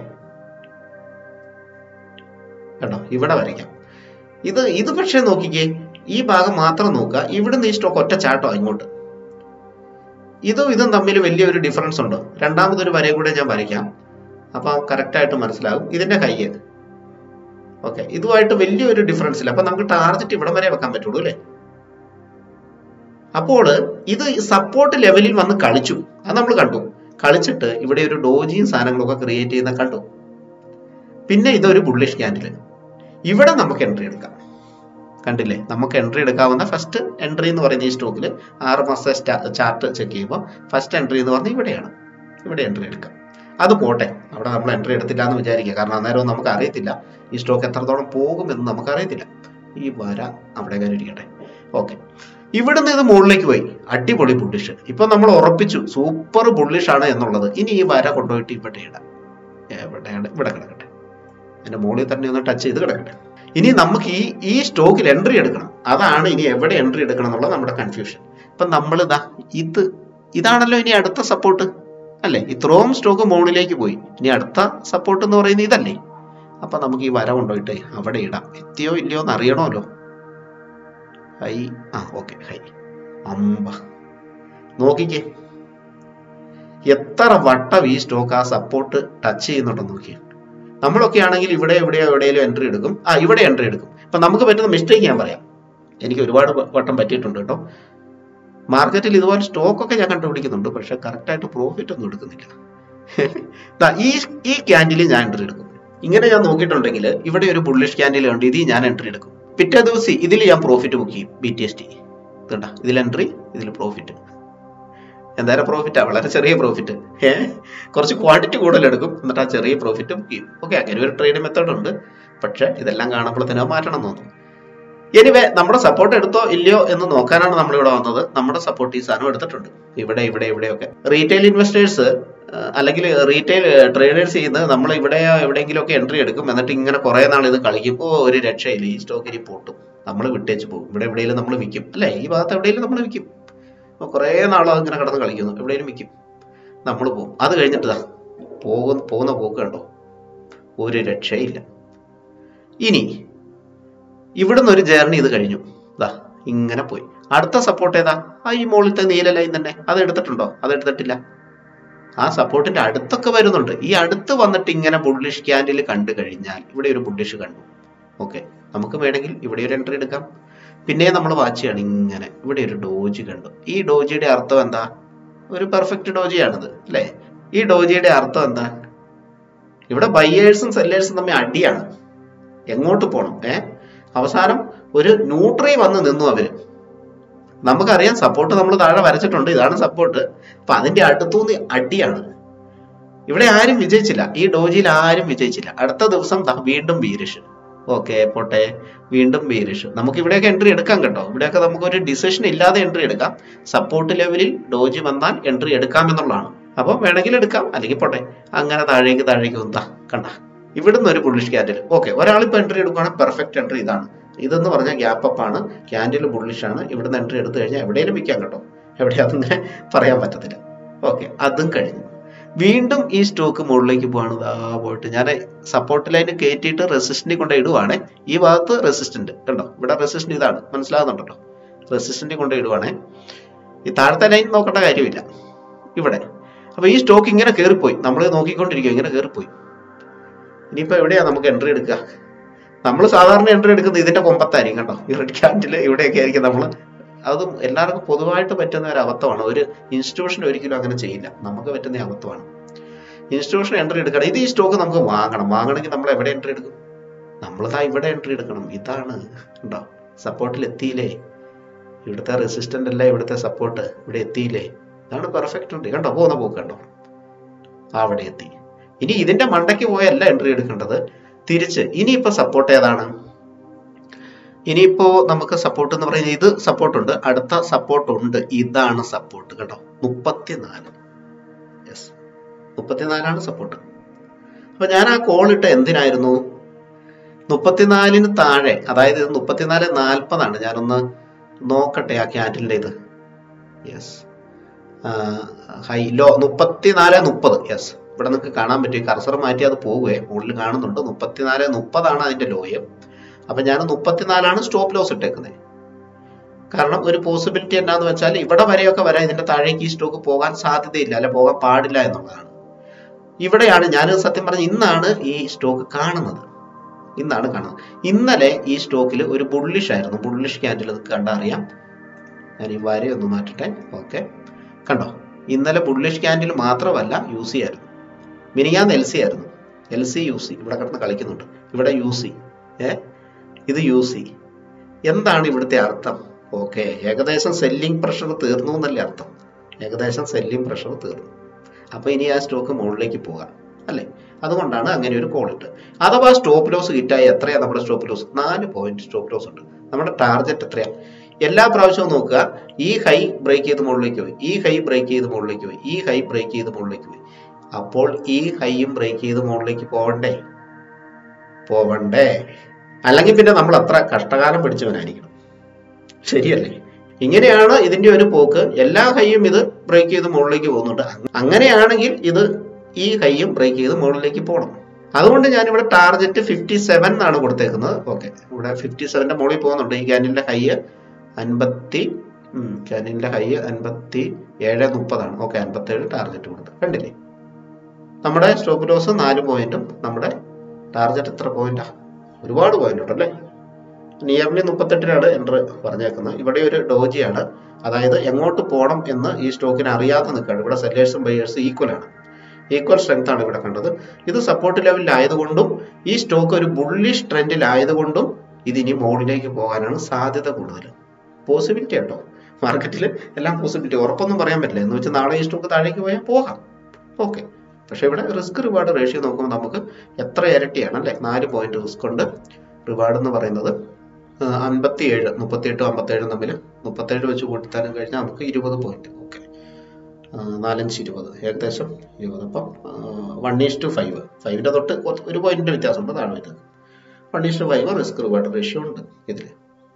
കേട്ടോ ഇവിടെ വരയ്ക്കാം ഇത് ഇത് പക്ഷേ നോക്കിക്കേ ഈ ഭാഗം മാത്രം നോക്കുക ഇവിടുന്ന് ഈ സ്റ്റോക്ക് ഒറ്റ ചാട്ടോ ഇങ്ങോട്ട് ഇതും ഇതും തമ്മിൽ വലിയൊരു ഡിഫറൻസ് ഉണ്ട് രണ്ടാമതൊരു വര കൂടെ ഞാൻ വരയ്ക്കാം അപ്പൊ കറക്റ്റ് ആയിട്ട് മനസ്സിലാകും ഇതിന്റെ കൈ ഓക്കെ ഇതുമായിട്ട് വലിയൊരു ഡിഫറൻസ് ഇല്ല അപ്പൊ നമുക്ക് ടാർഗറ്റ് ഇവിടം വരെ വെക്കാൻ പറ്റുള്ളൂ അല്ലേ അപ്പോൾ ഇത് സപ്പോർട്ട് ലെവലിൽ വന്ന് കളിച്ചു അത് നമ്മൾ കണ്ടു കളിച്ചിട്ട് ഇവിടെ ഒരു ഡോജിയും സാധനങ്ങളൊക്കെ ക്രിയേറ്റ് ചെയ്യുന്ന കണ്ടു പിന്നെ ഇതൊരു ബുള്ളിഷ് ക്യാൻഡിൽ ഇവിടെ നമുക്ക് എൻട്രി എടുക്കാം കണ്ടില്ലേ നമുക്ക് എൻട്രി എടുക്കാവുന്ന ഫസ്റ്റ് എൻട്രി എന്ന് പറയുന്ന ഈ സ്റ്റോക്കിൽ ആറ് മാസത്തെ ചാർട്ട് ചെക്ക് ചെയ്യുമ്പോൾ ഫസ്റ്റ് എൻട്രി എന്ന് പറഞ്ഞാൽ ഇവിടെയാണ് ഇവിടെ എൻട്രി എടുക്കാം അത് പോട്ടെ അവിടെ നമ്മൾ എൻട്രി എടുത്തില്ല എന്ന് വിചാരിക്കുക കാരണം അന്നേരം നമുക്ക് അറിയത്തില്ല ഈ സ്റ്റോക്ക് എത്രത്തോളം പോകുമെന്ന് നമുക്ക് അറിയത്തില്ല ഈ വര അവിടെ കാര്യം ഇരിക്കട്ടെ ഓക്കെ ഇവിടുന്ന് ഇത് മുകളിലേക്ക് പോയി അടിപൊളി ബുള്ളിഷ് ഇപ്പൊ നമ്മൾ ഉറപ്പിച്ചു സൂപ്പർ ബുള്ളിഷ് ആണ് എന്നുള്ളത് ഇനി ഈ വര കൊണ്ടുപോയിട്ട് ഇവിടെ ഇടാം എവിടെയാണ് ഇവിടെ കിടക്കട്ടെ അതിന്റെ മുകളിൽ തന്നെ ഒന്ന് ടച്ച് ചെയ്ത് കിടക്കട്ടെ ഇനി നമുക്ക് ഈ ഈ സ്റ്റോക്കിൽ എൻട്രി എടുക്കണം അതാണ് ഇനി എവിടെ എൻട്രി എടുക്കണം എന്നുള്ള നമ്മുടെ കൺഫ്യൂഷൻ ഇപ്പൊ നമ്മൾ ഇതാ ഇത് ഇതാണല്ലോ ഇനി അടുത്ത സപ്പോർട്ട് അല്ലേ ഇത്രയും സ്റ്റോക്ക് മുകളിലേക്ക് പോയി ഇനി അടുത്ത സപ്പോർട്ട് എന്ന് പറയുന്നത് ഇതല്ലേ അപ്പൊ നമുക്ക് ഈ വര കൊണ്ടുപോയിട്ട് അവിടെ ഇടാം എത്തിയോ ഇല്ലയോ എന്ന് അറിയണമല്ലോ ഹൈ ആ ഓക്കെ ഹൈ അമ്പ നോക്കിക്കേ എത്ര വട്ടം ഈ സ്റ്റോക്ക് ആ സപ്പോർട്ട് ടച്ച് ചെയ്യുന്നുണ്ടോ നോക്കിയേ നമ്മളൊക്കെ ആണെങ്കിൽ ഇവിടെ എവിടെയോ എവിടെയെങ്കിലും എൻട്രി എടുക്കും ആ ഇവിടെ എൻട്രി എടുക്കും ഇപ്പൊ നമുക്ക് പറ്റുന്ന മിസ്റ്റേക്ക് ഞാൻ പറയാം എനിക്ക് ഒരുപാട് വട്ടം പറ്റിയിട്ടുണ്ട് കേട്ടോ മാർക്കറ്റിൽ ഇതുപോലെ സ്റ്റോക്ക് ഒക്കെ ഞാൻ കണ്ടുപിടിക്കുന്നുണ്ട് പക്ഷെ കറക്റ്റായിട്ട് പ്രോഫിറ്റ് ഒന്നും എടുക്കുന്നില്ല ദാ ഈ ഈ ക്യാൻഡിൽ ഞാൻ എൻട്രി എടുക്കും ഇങ്ങനെ ഞാൻ നോക്കിയിട്ടുണ്ടെങ്കിൽ ഇവിടെ ഒരു ബുള്ളിഷ് ക്യാൻഡിൽ ഉണ്ട് ഇതിൽ ഞാൻ എൻട്രി എടുക്കും പിറ്റേ ദിവസം ഇതിൽ ഞാൻ പ്രോഫിറ്റ് ബുക്ക് ചെയ്യും ബി ടി എസ് ടി ഇതുണ്ട ഇതിൽ എൻട്രി ഇതിൽ പ്രോഫിറ്റ് എന്തായാലും പ്രോഫിറ്റാ വളരെ ചെറിയ പ്രോഫിറ്റ് ഏ കുറച്ച് ക്വാണ്ടിറ്റി കൂടുതൽ എടുക്കും എന്നിട്ട് ആ ചെറിയ പ്രോഫിറ്റ് ബുക്ക് ചെയ്യും ഓക്കെ അങ്ങനെ ഒരു ട്രേഡ് മെത്തേഡ് ഉണ്ട് പക്ഷെ ഇതെല്ലാം കാണുമ്പോഴത്തേനും മാറ്റണം എന്ന് തോന്നുന്നു എനിവേ നമ്മുടെ സപ്പോർട്ട് എടുത്തോ ഇല്ലയോ എന്ന് നോക്കാനാണ് നമ്മൾ ഇവിടെ വന്നത് നമ്മുടെ സപ്പോർട്ട് ഈ സാധനം എടുത്തിട്ടുണ്ട് ഇവിടെ ഇവിടെ ഇവിടെയൊക്കെ റീറ്റെയിൽ ഇൻവെസ്റ്റേഴ്സ് അല്ലെങ്കിൽ റീറ്റെയിൽ ട്രേഡേഴ്സ് ചെയ്യുന്നത് നമ്മൾ ഇവിടെ എവിടെയെങ്കിലും ഒക്കെ എൻട്രി എടുക്കും എന്നിട്ട് ഇങ്ങനെ കുറെ നാൾ ഇത് കളിക്കുമ്പോൾ ഒരു രക്ഷയില്ല ഈ സ്റ്റോക്ക് ഇനി പൊട്ടും നമ്മൾ വിട്ടേച്ച് പോകും ഇവിടെ എവിടെയെങ്കിലും നമ്മൾ വിൽക്കും അല്ലേ ഈ ഭാഗത്ത് എവിടെയെങ്കിലും നമ്മൾ വിൽക്കും അപ്പോൾ കുറേ നാൾ അതിങ്ങനെ കിടന്ന് കളിക്കുന്നു എവിടെയെങ്കിലും വിൽക്കും നമ്മൾ പോകും അത് കഴിഞ്ഞിട്ട് ഇതാ പോകുന്ന പോകുന്ന പോക്ക് കണ്ടോ ഒരു രക്ഷയില്ല ഇനി ഇവിടുന്ന് ഒരു ജേർണി ഇത് കഴിഞ്ഞു ഇതാ ഇങ്ങനെ പോയി അടുത്ത സപ്പോർട്ട് ഏതാ ആ ഈ മുകളിലത്തെ നീല ലൈൻ തന്നെ അത് എടുത്തിട്ടുണ്ടോ അത് എടുത്തിട്ടില്ല ആ സപ്പോർട്ടിന്റെ അടുത്തൊക്കെ വരുന്നുണ്ട് ഈ അടുത്ത് വന്നിട്ട് ഇങ്ങനെ ബുള്ളിഷ് ക്യാൻഡിൽ കണ്ടു കഴിഞ്ഞാൽ ഇവിടെ ഒരു ബുള്ളിഷ് കണ്ടു ഓക്കെ നമുക്ക് വേണമെങ്കിൽ ഇവിടെ ഒരു എൻട്രി എടുക്കാം പിന്നെ നമ്മൾ വാച്ച് ചെയ്യണം ഇങ്ങനെ ഇവിടെ ഒരു ഡോജി കണ്ടു ഈ ഡോജിയുടെ അർത്ഥം എന്താ ഒരു പെർഫെക്റ്റ് ഡോജിയാണിത് അല്ലേ ഈ ഡോജിയുടെ അർത്ഥം എന്താ ഇവിടെ ബയ്യേഴ്സും സെല്ലേഴ്സും തമ്മിൽ അടിയാണ് എങ്ങോട്ട് പോകണം ഏ അവസാനം ഒരു ന്യൂട്രി വന്ന് നിന്നു അവര് നമുക്കറിയാം സപ്പോർട്ട് നമ്മൾ താഴെ വരച്ചിട്ടുണ്ട് ഇതാണ് സപ്പോർട്ട് അപ്പൊ അതിന്റെ അടുത്തുനിന്ന് അടിയാണ് ഇവിടെ ആരും വിജയിച്ചില്ല ഈ ഡോജിയിൽ ആരും വിജയിച്ചില്ല അടുത്ത ദിവസം ദാ വീണ്ടും ബീരിഷ് ഓക്കെ പോട്ടെ വീണ്ടും ബീരിഷ് നമുക്ക് ഇവിടെയൊക്കെ എൻട്രി എടുക്കാം കേട്ടോ ഇവിടെയൊക്കെ നമുക്ക് ഒരു ഡിസിഷൻ ഇല്ലാതെ എൻട്രി എടുക്കാം സപ്പോർട്ട് ലെവലിൽ ഡോജി വന്നാൽ എൻട്രി എടുക്കാം എന്നുള്ളതാണ് അപ്പം വേണമെങ്കിൽ എടുക്കാം അല്ലെങ്കിൽ പോട്ടെ അങ്ങനെ താഴേക്ക് താഴേക്ക് വന്നാ കണ്ട ഇവിടുന്ന് ഒരു ബുള്ളിഷ് ക്യാൻഡിൽ ഓക്കെ ഒരാൾ ഇപ്പൊ എൻട്രി എടുക്കുകയാണെങ്കിൽ പെർഫെക്റ്റ് എൻട്രി ഇതാണ് ഇതെന്ന് പറഞ്ഞാൽ ഗ്യാപ്പ് അപ്പ് ആണ് ക്യാൻഡിൽ ബുള്ളിഷ് ആണ് ഇവിടുന്ന് എൻട്രി എടുത്തു കഴിഞ്ഞാൽ എവിടെയും വിൽക്കാം കേട്ടോ എവിടെയാണെന്ന് പറയാൻ പറ്റത്തില്ല ഓക്കെ അതും കഴിഞ്ഞു വീണ്ടും ഈ സ്റ്റോക്ക് മുകളിലേക്ക് പോവാണ് ദാ പോയിട്ട് ഞാൻ സപ്പോർട്ട് ലൈൻ കയറ്റിയിട്ട് റെസിസ്റ്റന്റിൽ കൊണ്ട് ഇടുവാണ് ഈ ഭാഗത്ത് റെസിസ്റ്റന്റ് കണ്ടോ ഇവിടെ റെസിസ്റ്റന്റ് ഇതാണ് മനസ്സിലാകുന്നുണ്ടല്ലോ റെസിസ്റ്റന്റിൽ കൊണ്ട് ഇടുവാണേ ഈ താഴത്തെ ലൈൻ നോക്കേണ്ട കാര്യമില്ല ഇവിടെ അപ്പൊ ഈ സ്റ്റോക്ക് ഇങ്ങനെ കയറിപ്പോയി നമ്മൾ നോക്കിക്കൊണ്ടിരിക്കും ഇങ്ങനെ കയറിപ്പോയി ഇനിയിപ്പോ എവിടെയാ നമുക്ക് എൻട്രി എടുക്കുക നമ്മൾ സാധാരണ എൻട്രി എടുക്കുന്നത് ഇതിന്റെ കൊമ്പത്തായിരിക്കും കേട്ടോ ഈ റെഡ് ക്യാൻഡിൽ ഇവിടെയൊക്കെ ആയിരിക്കും നമ്മൾ അതും എല്ലാവർക്കും പൊതുവായിട്ട് പറ്റുന്ന ഒരു അബദ്ധമാണ് ഒരു ഇൻസ്റ്റിറ്റ്യൂഷൻ ഒരിക്കലും അങ്ങനെ ചെയ്യില്ല നമുക്ക് പറ്റുന്ന അബദ്ധമാണ് ഇൻസ്റ്റിറ്റ്യൂഷൻ എൻട്രി എടുക്കണം ഇത് ഈ സ്റ്റോക്ക് നമുക്ക് വാങ്ങണം വാങ്ങണമെങ്കിൽ നമ്മൾ എവിടെ എൻട്രി എടുക്കും നമ്മളിതാ ഇവിടെ എൻട്രി എടുക്കണം ഇതാണ് ഉണ്ടോ സപ്പോർട്ടിൽ എത്തിയില്ലേ ഇവിടുത്തെ റെസിസ്റ്റന്റ് അല്ല ഇവിടുത്തെ സപ്പോർട്ട് ഇവിടെ എത്തിയില്ലേ ഇതാണ് പെർഫെക്റ്റ് ഉണ്ട് കണ്ടോ പോകുന്ന പോക്ക് കണ്ടോ അവിടെ എത്തി ഇനി ഇതിന്റെ മണ്ടയ്ക്ക് പോയല്ല എൻട്രി എടുക്കേണ്ടത് തിരിച്ച് ഇനിയിപ്പോ സപ്പോർട്ട് ഏതാണ് ഇനിയിപ്പോ നമുക്ക് സപ്പോർട്ട് എന്ന് പറയുന്നത് ഇത് സപ്പോർട്ട് ഉണ്ട് അടുത്ത സപ്പോർട്ട് ഉണ്ട് ഇതാണ് സപ്പോർട്ട് കേട്ടോ മുപ്പത്തിനാല് യെസ് മുപ്പത്തിനാലാണ് സപ്പോർട്ട് അപ്പൊ ഞാൻ ആ കോൾ ഇട്ട എന്തിനായിരുന്നു മുപ്പത്തിനാലിന് താഴെ അതായത് ഇത് മുപ്പത്തിനാല് നാൽപ്പതാണ് ഞാനൊന്ന് നോക്കട്ടെ ആ ക്യാൻഡിലിന്റെ ഇത് യെസ് ഹൈ ലോ മുപ്പത്തിനാല് മുപ്പത് യെസ് ഇവിടെ നിങ്ങൾക്ക് കാണാൻ പറ്റും കർസർ മാറ്റി അത് പോകുകയെ മുകളിൽ കാണുന്നുണ്ട് മുപ്പത്തിനാല് മുപ്പതാണ് അതിന്റെ ലോയം അപ്പൊ ഞാൻ മുപ്പത്തിനാലാണ് സ്റ്റോപ്പ് ലോസ് ഇട്ടേക്കുന്നത് കാരണം ഒരു പോസിബിലിറ്റി എന്താന്ന് വെച്ചാൽ ഇവിടെ വരെയൊക്കെ വരാം ഇതിന്റെ താഴേക്ക് ഈ സ്റ്റോക്ക് പോകാൻ സാധ്യതയില്ല അല്ലെ പോകാൻ പാടില്ല എന്നുള്ളതാണ് ഇവിടെയാണ് ഞാൻ സത്യം പറഞ്ഞ ഇന്നാണ് ഈ സ്റ്റോക്ക് കാണുന്നത് ഇന്നാണ് കാണുന്നത് ഇന്നലെ ഈ സ്റ്റോക്കിൽ ഒരു ബുള്ളിഷ് ആയിരുന്നു ബുള്ളിഷ് ക്യാൻഡിൽ കണ്ടറിയാം ഞാൻ ഈ വരയൊന്ന് മാറ്റട്ടെ ഓക്കെ കണ്ടോ ഇന്നലെ ബുള്ളിഷ് ക്യാൻഡിൽ മാത്രമല്ല യൂസ് ചെയ്യായിരുന്നു മിനിയാന്ന് എൽ സി ആയിരുന്നു എൽ സി യു സി ഇവിടെ കിടന്ന് കളിക്കുന്നുണ്ട് ഇവിടെ യു സി ഏ ഇത് യു സി എന്താണ് ഇവിടുത്തെ അർത്ഥം ഓക്കെ ഏകദേശം സെല്ലിംഗ് പ്രഷർ തീർന്നു എന്നല്ലേ അർത്ഥം ഏകദേശം സെല്ലിംഗ് പ്രഷർ തീർന്നു അപ്പൊ ഇനി ആ സ്റ്റോക്ക് മുകളിലേക്ക് പോകാം അല്ലേ അതുകൊണ്ടാണ് അങ്ങനെ ഒരു കോൾ ഇട്ട് അഥവാ സ്റ്റോപ്പ് ലോസ് ഹിറ്റായി എത്രയാ നമ്മുടെ സ്റ്റോപ്പ് ലോസ് നാല് പോയിന്റ് സ്റ്റോപ്പ് ലോസ് ഉണ്ട് നമ്മുടെ ടാർഗറ്റ് എത്രയാ എല്ലാ പ്രാവശ്യവും നോക്കുക ഈ ഹൈ ബ്രേക്ക് ചെയ്ത് മുകളിലേക്ക് പോയി ഈ ഹൈ ബ്രേക്ക് ചെയ്ത് മുകളിലേക്ക് പോയി ഈ ഹൈ ബ്രേക്ക് ചെയ്ത് മുകളിലേക്ക് പോയി അപ്പോൾ ഈ ഹൈയും ബ്രേക്ക് ചെയ്ത് മുകളിലേക്ക് പോകണ്ടേ പോവണ്ടേ അല്ലെങ്കിൽ പിന്നെ നമ്മൾ അത്ര കഷ്ടകാലം പിടിച്ചവനായിരിക്കണം ശരിയല്ലേ ഇങ്ങനെയാണ് ഇതിന്റെ ഒരു പോക്ക് എല്ലാ ഹൈയും ഇത് ബ്രേക്ക് ചെയ്ത് മുകളിലേക്ക് പോകുന്നുണ്ട് അങ്ങനെയാണെങ്കിൽ ഇത് ഈ ഹൈയും ബ്രേക്ക് ചെയ്ത് മുകളിലേക്ക് പോകണം അതുകൊണ്ട് ഞാൻ ഇവിടെ ടാർഗറ്റ് ഫിഫ്റ്റി സെവൻ എന്നാണ് കൊടുത്തേക്കുന്നത് ഓക്കെ ഇവിടെ ഫിഫ്റ്റി സെവന്റെ മുകളിൽ പോകുന്നുണ്ട് ഈ ക്യാനിന്റെ ഹൈ അൻപത്തി ക്യാനിന്റെ ഹൈ അൻപത്തി ഏഴ് മുപ്പതാണ് ഓക്കെ അൻപത്തി ഏഴ് ടാർഗറ്റ് കൊടുത്തു കണ്ടില്ലേ നമ്മുടെ സ്റ്റോപ്പ് ലോസ് നാല് പോയിന്റും നമ്മുടെ ടാർഗറ്റ് എത്ര പോയിന്റാ ഒരുപാട് പോയിന്റ് ഉണ്ടല്ലേ നിയർലി മുപ്പത്തെട്ടിനാണ് എൻ്റർ പറഞ്ഞേക്കുന്നത് ഇവിടെ ഒരു ഡോജിയാണ് അതായത് എങ്ങോട്ട് പോകണം എന്ന് ഈ സ്റ്റോക്കിന് അറിയാതെ നിൽക്കുകയാണ് ഇവിടെ സെല്ലേഴ്സും ബയേഴ്സും ഈക്വൽ ആണ് ഈക്വൽ സ്ട്രെങ്ത് ആണ് ഇവിടെ കണ്ടത് ഇത് സപ്പോർട്ട് ലെവലിലായതുകൊണ്ടും ഈ സ്റ്റോക്ക് ഒരു ബുള്ളിഷ് ട്രെൻഡിലായതുകൊണ്ടും ഇത് ഇനി മോഡിലേക്ക് പോകാനാണ് സാധ്യത കൂടുതൽ പോസിബിലിറ്റി കേട്ടോ മാർക്കറ്റിൽ എല്ലാം പോസിബിലിറ്റി ഉറപ്പൊന്നും പറയാൻ പറ്റില്ല എന്ന് വെച്ചാൽ നാളെ ഈ സ്റ്റോക്ക് താഴേക്ക് പോയാൽ പോകാം ഓക്കെ പക്ഷെ ഇവിടെ റിസ്ക് റിവാർഡ് റേഷ്യോ നോക്കുമ്പോൾ നമുക്ക് എത്ര ഇരട്ടിയാണ് അല്ലെ നാല് പോയിന്റ് റിസ്ക് ഉണ്ട് റിവാർഡ് എന്ന് പറയുന്നത് അൻപത്തി ഏഴ് മുപ്പത്തിയെട്ടും അമ്പത്തേഴും തമ്മിൽ മുപ്പത്തേഴ് വെച്ച് കൂട്ടിത്താനും കഴിഞ്ഞാൽ നമുക്ക് ഇരുപത് പോയിന്റ് ഓക്കെ നാലഞ്ച് ഇരുപത് ഏകദേശം ഇരുപത് അപ്പം വൺ ഈസ് ടു ഫൈവ് ഫൈവിൻ്റെ തൊട്ട് ഒരു പോയിന്റിന്റെ വ്യത്യാസമുണ്ട് താഴെ വരുന്നത് one is two five risk reward ratio ഉണ്ട് ഇതിൽ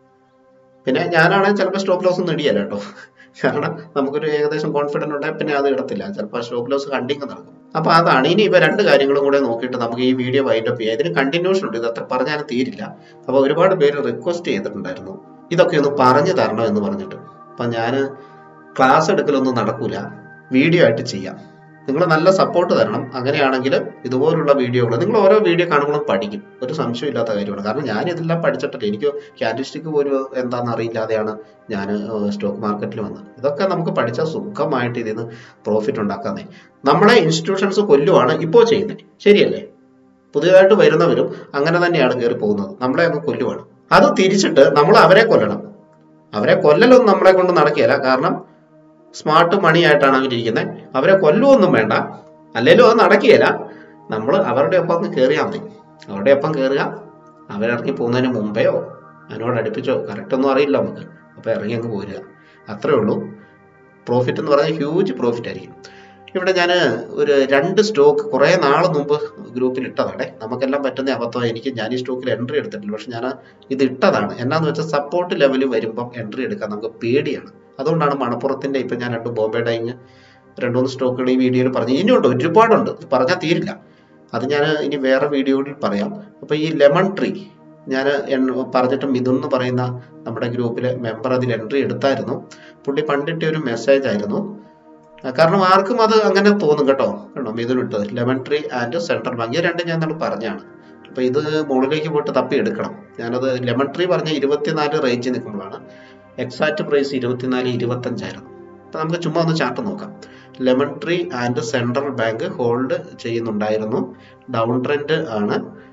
പിന്നെ ഞാനാണെങ്കിൽ ചിലപ്പോൾ സ്റ്റോപ്പ് ലോസ് ഒന്നും ഇടിയല്ല കേട്ടോ കാരണം നമുക്കൊരു ഏകദേശം കോൺഫിഡൻറ്റ് ഉണ്ടെങ്കിൽ പിന്നെ അത് ഇടത്തില്ല ചിലപ്പോൾ സ്റ്റോപ്പ് ലോസ് കണ്ടിങ് നടക്കും അപ്പൊ അതാണ് ഇനി ഇവ രണ്ട് കാര്യങ്ങളും കൂടെ നോക്കിയിട്ട് നമുക്ക് ഈ വീഡിയോ വൈൻഡ് അപ്പ് ചെയ്യാം ഇതിന് കണ്ടിന്യൂഷൻ ഉണ്ട് ഇത് അത്ര പറഞ്ഞാലും തീരില്ല അപ്പൊ ഒരുപാട് പേര് റിക്വസ്റ്റ് ചെയ്തിട്ടുണ്ടായിരുന്നു ഇതൊക്കെ ഒന്ന് പറഞ്ഞു തരണം എന്ന് പറഞ്ഞിട്ട് അപ്പൊ ഞാൻ ക്ലാസ് എടുക്കലൊന്നും നടക്കൂല വീഡിയോ ആയിട്ട് ചെയ്യാം നിങ്ങൾ നല്ല സപ്പോർട്ട് തരണം അങ്ങനെയാണെങ്കിൽ ഇതുപോലുള്ള വീഡിയോകൾ നിങ്ങൾ ഓരോ വീഡിയോ കാണുമ്പോഴും പഠിക്കും ഒരു സംശയമില്ലാത്ത കാര്യമാണ് കാരണം ഞാൻ ഇതെല്ലാം പഠിച്ചിട്ടില്ല എനിക്ക് ക്യാൻഡിസ്റ്റിക് പോലും എന്താണെന്ന് അറിയില്ലാതെയാണ് ഞാൻ സ്റ്റോക്ക് മാർക്കറ്റിൽ വന്നത് ഇതൊക്കെ നമുക്ക് പഠിച്ചാൽ സുഖമായിട്ട് ഇതിൽ നിന്ന് പ്രോഫിറ്റ് ഉണ്ടാക്കാന്നേ നമ്മളെ ഇൻസ്റ്റിറ്റ്യൂഷൻസ് കൊല്ലുവാണ് ഇപ്പോൾ ചെയ്യുന്നത് ശരിയല്ലേ പുതിയതായിട്ട് വരുന്നവരും അങ്ങനെ തന്നെയാണ് കയറി പോകുന്നത് നമ്മളെ അങ്ങ് കൊല്ലുവാണ് അത് തിരിച്ചിട്ട് നമ്മൾ അവരെ കൊല്ലണം അവരെ കൊല്ലലൊന്നും നമ്മളെ കൊണ്ട് നടക്കുകയില്ല കാരണം സ്മാർട്ട് മണി ആയിട്ടാണ് അവരിയ്ക്കുന്നത് അവരെ കൊല്ലുമൊന്നും വേണ്ട അല്ലെങ്കിലും അത് നടക്കുകയില്ല നമ്മൾ അവരുടെ ഒപ്പം ഒന്ന് കയറിയാൽ മതി അവരുടെ ഒപ്പം കയറുക അവരിറങ്ങി പോകുന്നതിന് മുമ്പെയോ അതിനോട് അടുപ്പിച്ചോ കറക്റ്റ് ഒന്നും അറിയില്ല നമുക്ക് അപ്പോൾ ഇറങ്ങി അങ്ങ് പോരുക അത്രേ ഉള്ളൂ പ്രോഫിറ്റ് എന്ന് പറഞ്ഞാൽ ഹ്യൂജ് പ്രോഫിറ്റ് ആയിരിക്കും ഇവിടെ ഞാൻ ഒരു രണ്ട് സ്റ്റോക്ക് കുറേ നാൾ മുമ്പ് ഗ്രൂപ്പിൽ ഇട്ടതാണ് നമുക്കെല്ലാം പറ്റുന്ന അബദ്ധം എനിക്ക് ഞാൻ ഈ സ്റ്റോക്കിൽ എൻട്രി എടുത്തിട്ടില്ല പക്ഷെ ഞാൻ ഇത് ഇട്ടതാണ് എന്നാന്ന് വെച്ചാൽ സപ്പോർട്ട് ലെവൽ വരുമ്പം എൻട്രി എടുക്കാൻ നമുക്ക് പേടിയാണ് അതുകൊണ്ടാണ് മണപ്പുറത്തിന്റെ ഇപ്പം ഞാൻ രണ്ട് ബോംബെ ഡൈങ് രണ്ടുമൂന്ന് സ്റ്റോക്കുകൾ ഈ വീഡിയോയിൽ പറഞ്ഞു ഇനിയുണ്ട് ഒരുപാടുണ്ട് പറഞ്ഞാൽ തീരില്ല അത് ഞാൻ ഇനി വേറെ വീഡിയോയിൽ പറയാം അപ്പോൾ ഈ ലെമൺ ട്രീ ഞാൻ പറഞ്ഞിട്ട് മിഥുൻ എന്ന് പറയുന്ന നമ്മുടെ ഗ്രൂപ്പിലെ മെമ്പർ അതിൽ എൻട്രി എടുത്തായിരുന്നു പുള്ളി പണ്ടിട്ട ഒരു മെസ്സേജ് ആയിരുന്നു കാരണം ആർക്കും അത് അങ്ങനെ തോന്നും കേട്ടോ കണ്ടോ മിഥുൻ ഇട്ടത് Lemon Tree and Central Bank ഈ രണ്ടും ഞാൻ നമ്മൾ പറഞ്ഞാണ് അപ്പൊ ഇത് മുകളിലേക്ക് പോയിട്ട് തപ്പി എടുക്കണം ഞാനത് ലെമൺ ട്രീ പറഞ്ഞ ഇരുപത്തിനാല് റേഞ്ച് നിൽക്കുമ്പോഴാണ് എക്സാക്ട് പ്രൈസ് ഇരുപത്തിനാല് ഇരുപത്തഞ്ചായിരുന്നു അപ്പൊ നമുക്ക് ചുമ്മാ ഒന്ന് ചാർട്ട് നോക്കാം Lemon Tree and Central Bank hold ചെയ്യുന്നുണ്ടായിരുന്നു ഡൗൺ ട്രെൻഡ് ആണ്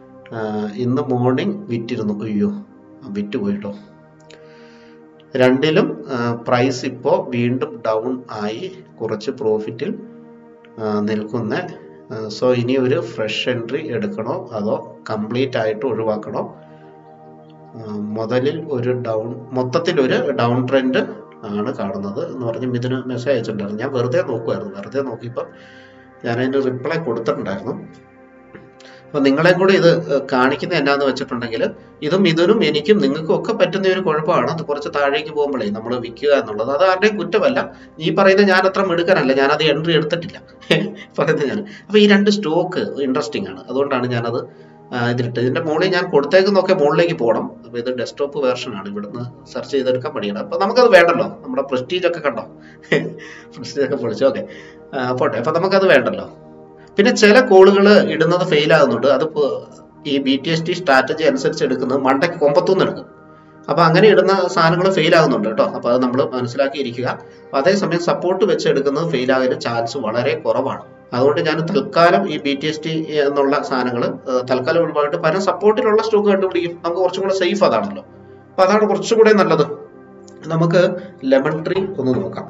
ഇന്ന് മോർണിംഗ് വിറ്റിരുന്നു അയ്യോ വിറ്റ് പോയിട്ടോ രണ്ടിലും പ്രൈസ് ഇപ്പോൾ വീണ്ടും ഡൗൺ ആയി കുറച്ച് പ്രോഫിറ്റിൽ നിൽക്കുന്ന സോ ഇനി ഒരു ഫ്രഷ് എൻട്രി എടുക്കണോ അതോ കംപ്ലീറ്റ് ആയിട്ട് ഒഴിവാക്കണോ മുതലിൽ ഒരു ഡൗൺ മൊത്തത്തിൽ ഒരു ഡൗൺ ട്രെൻഡ് ആണ് കാണുന്നത് എന്ന് പറഞ്ഞ് ഇതിന് മെസ്സേജ് അയച്ചിട്ടുണ്ടായിരുന്നു ഞാൻ വെറുതെ നോക്കുമായിരുന്നു വെറുതെ നോക്കിയപ്പോൾ ഞാൻ അതിന് റിപ്ലൈ കൊടുത്തിട്ടുണ്ടായിരുന്നു അപ്പൊ നിങ്ങളെ കൂടി ഇത് കാണിക്കുന്നത് എന്നാന്ന് വെച്ചിട്ടുണ്ടെങ്കിൽ ഇതും ഇതിനും എനിക്കും നിങ്ങൾക്കും ഒക്കെ പറ്റുന്ന ഒരു കുഴപ്പമാണ് അത് കുറച്ച് താഴേക്ക് പോകുമ്പോഴേ നമ്മൾ വിൽക്കുക എന്നുള്ളത് അത് ആരുടെയും കുറ്റമല്ല ഈ പറയുന്ന ഞാൻ അത്ര മിടുക്കനല്ല ഞാനത് എൻട്രി എടുത്തിട്ടില്ല പറയുന്നത് ഞാൻ അപ്പൊ ഈ രണ്ട് സ്റ്റോക്ക് ഇൻട്രസ്റ്റിംഗ് ആണ് അതുകൊണ്ടാണ് ഞാനത് ഇതിലിട്ട് ഇതിന്റെ മുകളിൽ ഞാൻ കൊടുത്തേക്കുന്നൊക്കെ മുകളിലേക്ക് പോകണം അപ്പൊ ഇത് ഡെസ്ക്ടോപ്പ് വേർഷൻ ആണ് ഇവിടുന്ന് സെർച്ച് ചെയ്തെടുക്കാൻ പണിയാണ് അപ്പൊ നമുക്കത് വേണ്ടല്ലോ നമ്മുടെ പ്രസ്റ്റീജ് ഒക്കെ കണ്ടോ പ്രസ്റ്റീജ് ഒക്കെ പൊളിച്ചു ഓക്കെ പോട്ടെ അപ്പൊ നമുക്കത് വേണ്ടല്ലോ പിന്നെ ചില കോളുകൾ ഇടുന്നത് ഫെയിൽ ആകുന്നുണ്ട് അത് ഈ B T S T strategy അനുസരിച്ച് എടുക്കുന്നത് മണ്ടയ്ക്ക് കൊമ്പത്തുനിന്ന് എടുക്കും അപ്പൊ അങ്ങനെ ഇടുന്ന സാധനങ്ങൾ ഫെയിൽ ആകുന്നുണ്ട് കേട്ടോ അപ്പൊ അത് നമ്മൾ മനസ്സിലാക്കിയിരിക്കുക അപ്പൊ അതേസമയം സപ്പോർട്ട് വെച്ച് എടുക്കുന്നത് ഫെയിൽ ആകാൻ ചാൻസ് വളരെ കുറവാണ് അതുകൊണ്ട് ഞാൻ തൽക്കാലം ഈ ബി ടി എസ് ടി എന്നുള്ള സാധനങ്ങൾ തൽക്കാലം ഒഴിവായിട്ട് പല സപ്പോർട്ടിലുള്ള സ്റ്റോക്ക് കണ്ടുപിടിക്കും നമുക്ക് കുറച്ചും കൂടെ സേഫ് അതാണല്ലോ അപ്പൊ അതാണ് കുറച്ചും കൂടെ നല്ലത് നമുക്ക് ലെമൺ ട്രീ ഒന്ന് നോക്കാം